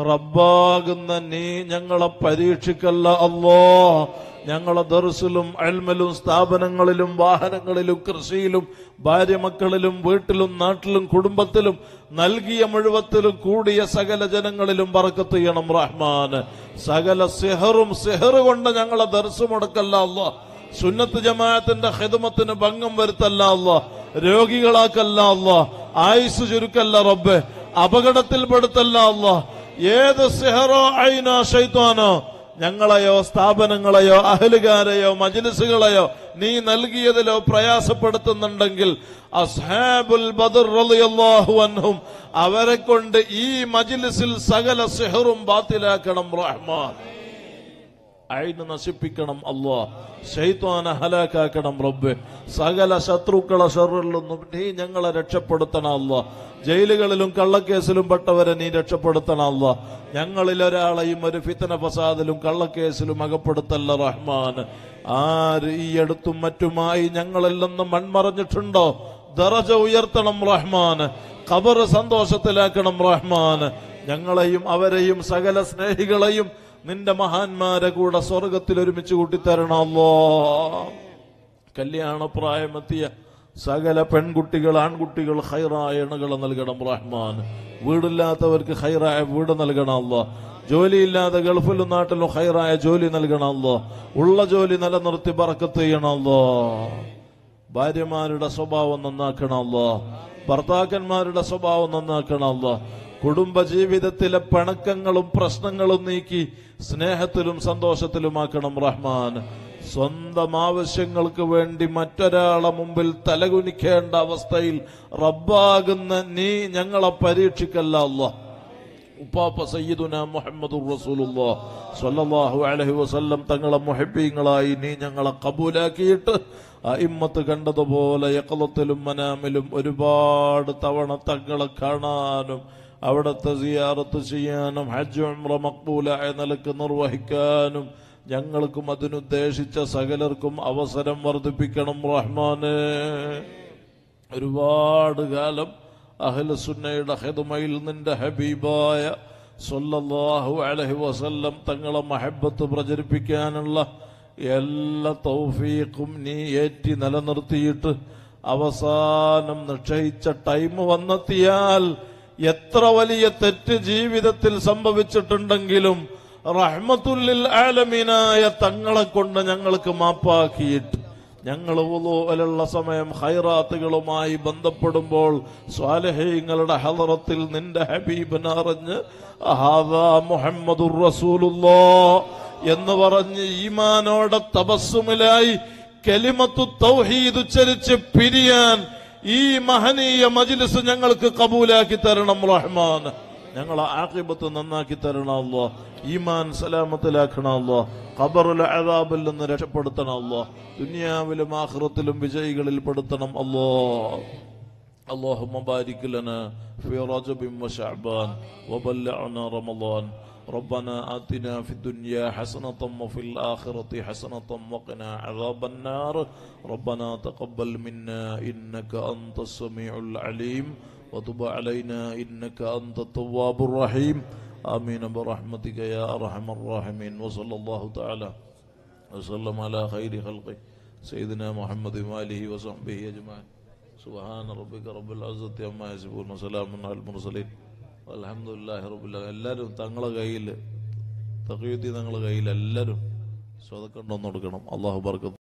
റബ്ബാകുന്ന നീ ഞങ്ങളെ പരീക്ഷിക്കല്ല അല്ലോ ഞങ്ങളെ ദർസിലും അൽമലും സ്ഥാപനങ്ങളിലും വാഹനങ്ങളിലും കൃഷിയിലും ഭാര്യ മക്കളിലും വീട്ടിലും നാട്ടിലും കുടുംബത്തിലും നൽകിയ മുഴുവത്തിലും കൂടിയ സകല ജനങ്ങളിലും പറക്കത്ത് ചെയ്യണം റഹ്മാൻ സകല സിഹറും സിഹർ കൊണ്ട് ഞങ്ങളെ ദർസ് മുടക്കല്ല അല്ലോ സുന്നത്ത് ജമാഅത്തിന്റെ ഹിദമത്തിന് ഭംഗം വരുത്തല്ല അല്ല രോഗികളാക്കല്ല അല്ല ആയുസ് ചുരുക്കല്ല റബ്ബെ അപകടത്തിൽപ്പെടുത്തല്ല അല്ല ഏത് സിഹറോ ഐനോ ഷൈത്വാനോ ഞങ്ങളെയോ സ്ഥാപനങ്ങളെയോ അഹലുകാരെയോ മജ്ലിസുകളെയോ നീ നൽകിയതിലോ പ്രയാസപ്പെടുത്തുന്നുണ്ടെങ്കിൽ അസ്ഹാബുൽ ബദർ റളിയല്ലാഹു അൻഹും അവരെ കൊണ്ട് ഈ മജ്ലിസിൽ സകല സിഹറും ബാത്തിലാക്കണം റഹ്മാൻ അയിന് നശിപ്പിക്കണം അല്ലോ ശൈത്വാനെ ഹലാക്കാക്കണം റബ്ബെ സകല ശത്രുക്കളെ ഷറിൽ നിന്നും നീ ഞങ്ങളെ രക്ഷപ്പെടുത്തണം അല്ലോ ജയിലുകളിലും കള്ളക്കേസിലും പെട്ടവരെ നീ രക്ഷപ്പെടുത്തണം അല്ലോ ഞങ്ങളിൽ ഒരാളെയും ഒരു ഫിത്തന ഫസാദിലും കള്ളക്കേസിലും അകപ്പെടുത്തല്ല റഹ്മാൻ ആര് ഈ അടുത്തും മറ്റുമായി ഞങ്ങളിൽ നിന്ന് മൺമറഞ്ഞിട്ടുണ്ടോ ദറജ ഉയർത്തണം റഹ്മാൻ ഖബർ സന്തോഷത്തിലാക്കണം റഹ്മാൻ ഞങ്ങളെയും അവരെയും സകല സ്നേഹികളെയും നിന്റെ മഹാന്മാരെ കൂടെ സ്വർഗത്തിൽ ഒരുമിച്ച് കൂട്ടിത്തരണമല്ലോ കല്യാണപ്രായമെത്തിയ സകല പെൺകുട്ടികൾ ആൺകുട്ടികൾ ഹൈറായ ഇണകൾ നൽകണം റഹ്മാൻ വീടില്ലാത്തവർക്ക് ഹൈറായ വീട് നൽകണമല്ലോ ജോലിയില്ലാതെ ഗൾഫിലും നാട്ടിലും ഹൈറായ ജോലി നൽകണമല്ലോ ഉള്ള ജോലി നിലനിർത്തി പറക്കത്ത് ചെയ്യണമല്ലോ ഭാര്യമാരുടെ സ്വഭാവം നന്നാക്കണമല്ലോ ഭർത്താക്കന്മാരുടെ സ്വഭാവം നന്നാക്കണമല്ലോ കുടുംബ ജീവിതത്തിലെ പിണക്കങ്ങളും പ്രശ്നങ്ങളും നീക്കി സ്നേഹത്തിലും സന്തോഷത്തിലുമാക്കണം റഹ്മാൻ സ്വന്തം ആവശ്യങ്ങൾക്ക് വേണ്ടി മറ്റൊരാളെ മുമ്പിൽ തലകുനിക്കേണ്ട അവസ്ഥയിൽ റബ്ബാകുന്ന നീ ഞങ്ങളെ പരീക്ഷിക്കല്ല അല്ലാ ഉപ്പാപ്പ സയ്യിദുന മുഹമ്മദുർ റസൂലുള്ളാഹ് സ്വല്ലല്ലാഹു അലൈഹി വസല്ലം തങ്ങളെ മുഹബ്ബീങ്ങളായി നീ ഞങ്ങളെ കബൂലാക്കിയിട്ട് അയിമ്മത്ത് കണ്ടതുപോലെ യക്കളത്തിലും മനാമിലും ഒരുപാട് തവണ തങ്ങളെ കാണാനും അവിടുത്തെ സിയാറത്ത് ചെയ്യാനും ഹജ്ജ് ഉംറ മക്ബൂലായ നിലക്ക് നിർവഹിക്കാനും ഞങ്ങൾക്കും അതിനുദ്ദേശിച്ച സകലർക്കും അവസരം വർദ്ധിപ്പിക്കണം റഹ്മാന് ഒരുപാട് കാലം അഹ്ലുസുന്നയുടെ ഹിദ്മയിൽ നിന്റെ ഹബീബായ സല്ലല്ലാഹു അലൈഹി വസല്ലം തങ്ങളെ മഹബത്ത് പ്രചരിപ്പിക്കാനുള്ള എല്ലാ തൗഫീഖും നീ ഏറ്റി നിലനിർത്തിയിട്ട് അവസാനം നിശ്ചയിച്ച ടൈം വന്നെത്തിയാൽ എത്ര വലിയ തെറ്റ് ജീവിതത്തിൽ സംഭവിച്ചിട്ടുണ്ടെങ്കിലും റഹ്മത്തുല്ലിൽ ആലമീനായ തങ്ങളെ കൊണ്ട് ഞങ്ങൾക്ക് മാപ്പാക്കിയിട്ട് ഞങ്ങൾ ഉള്ള സമയം ഹൈറാത്തുകളുമായി ബന്ധപ്പെടുമ്പോൾ സ്വാലഹീങ്ങളുടെ ഹലറത്തിൽ നിന്റെ ഹബീബിനെ അറിഞ്ഞ് അഹാദാ മുഹമ്മദുർ റസൂലുള്ളാ എന്ന് പറഞ്ഞ് ഈമാനോടെ തപസ്സുമിലായി കലിമത്തു തൗഹീദ് ഉച്ചരിച്ച് പിരിയാൻ ഈ മഹനീയ മജ്ലിസ് ഞങ്ങൾക്ക് കബൂലാക്കി തരണം റഹ്മാൻ ഞങ്ങളെ ആക്കിബത്ത് നന്നാക്കി തരണമല്ലോ ഈമാൻ സലാമത്തിലാക്കണമല്ലോ ഖബറുൽ അദാബിൽ നിന്ന് രക്ഷപ്പെടുത്തണമല്ലോ ദുനിയാവിലും ആഖിറത്തിലും വിജയികളിൽ പെടുത്തണം അല്ലോ اللهم بارك لنا في رجب وشعبان وبلغنا رمضان ربنا آتنا في الدنيا حسنة وفي الآخرة حسنة وقنا عذاب النار ربنا تقبل منا إنك أنت السميع العليم وتب علينا إنك أنت التواب الرحيم آمين برحمتك يا أرحم الراحمين وصلى الله تعالى وسلم على خير خلقه سيدنا محمد وآله وصحبه أجمعين سبحان ربك رب العزة عما يصفون وسلام على المرسلين والحمد لله رب العالمين എല്ലാവരും തങ്ങളെ കയ്യിൽ തകയുത്തി തങ്ങളെ കയ്യിൽ എല്ലാവരും സ്വതക്കണ്ടൊന്നു കൊടുക്കണം അള്ളാഹു ബർക്കത്ത്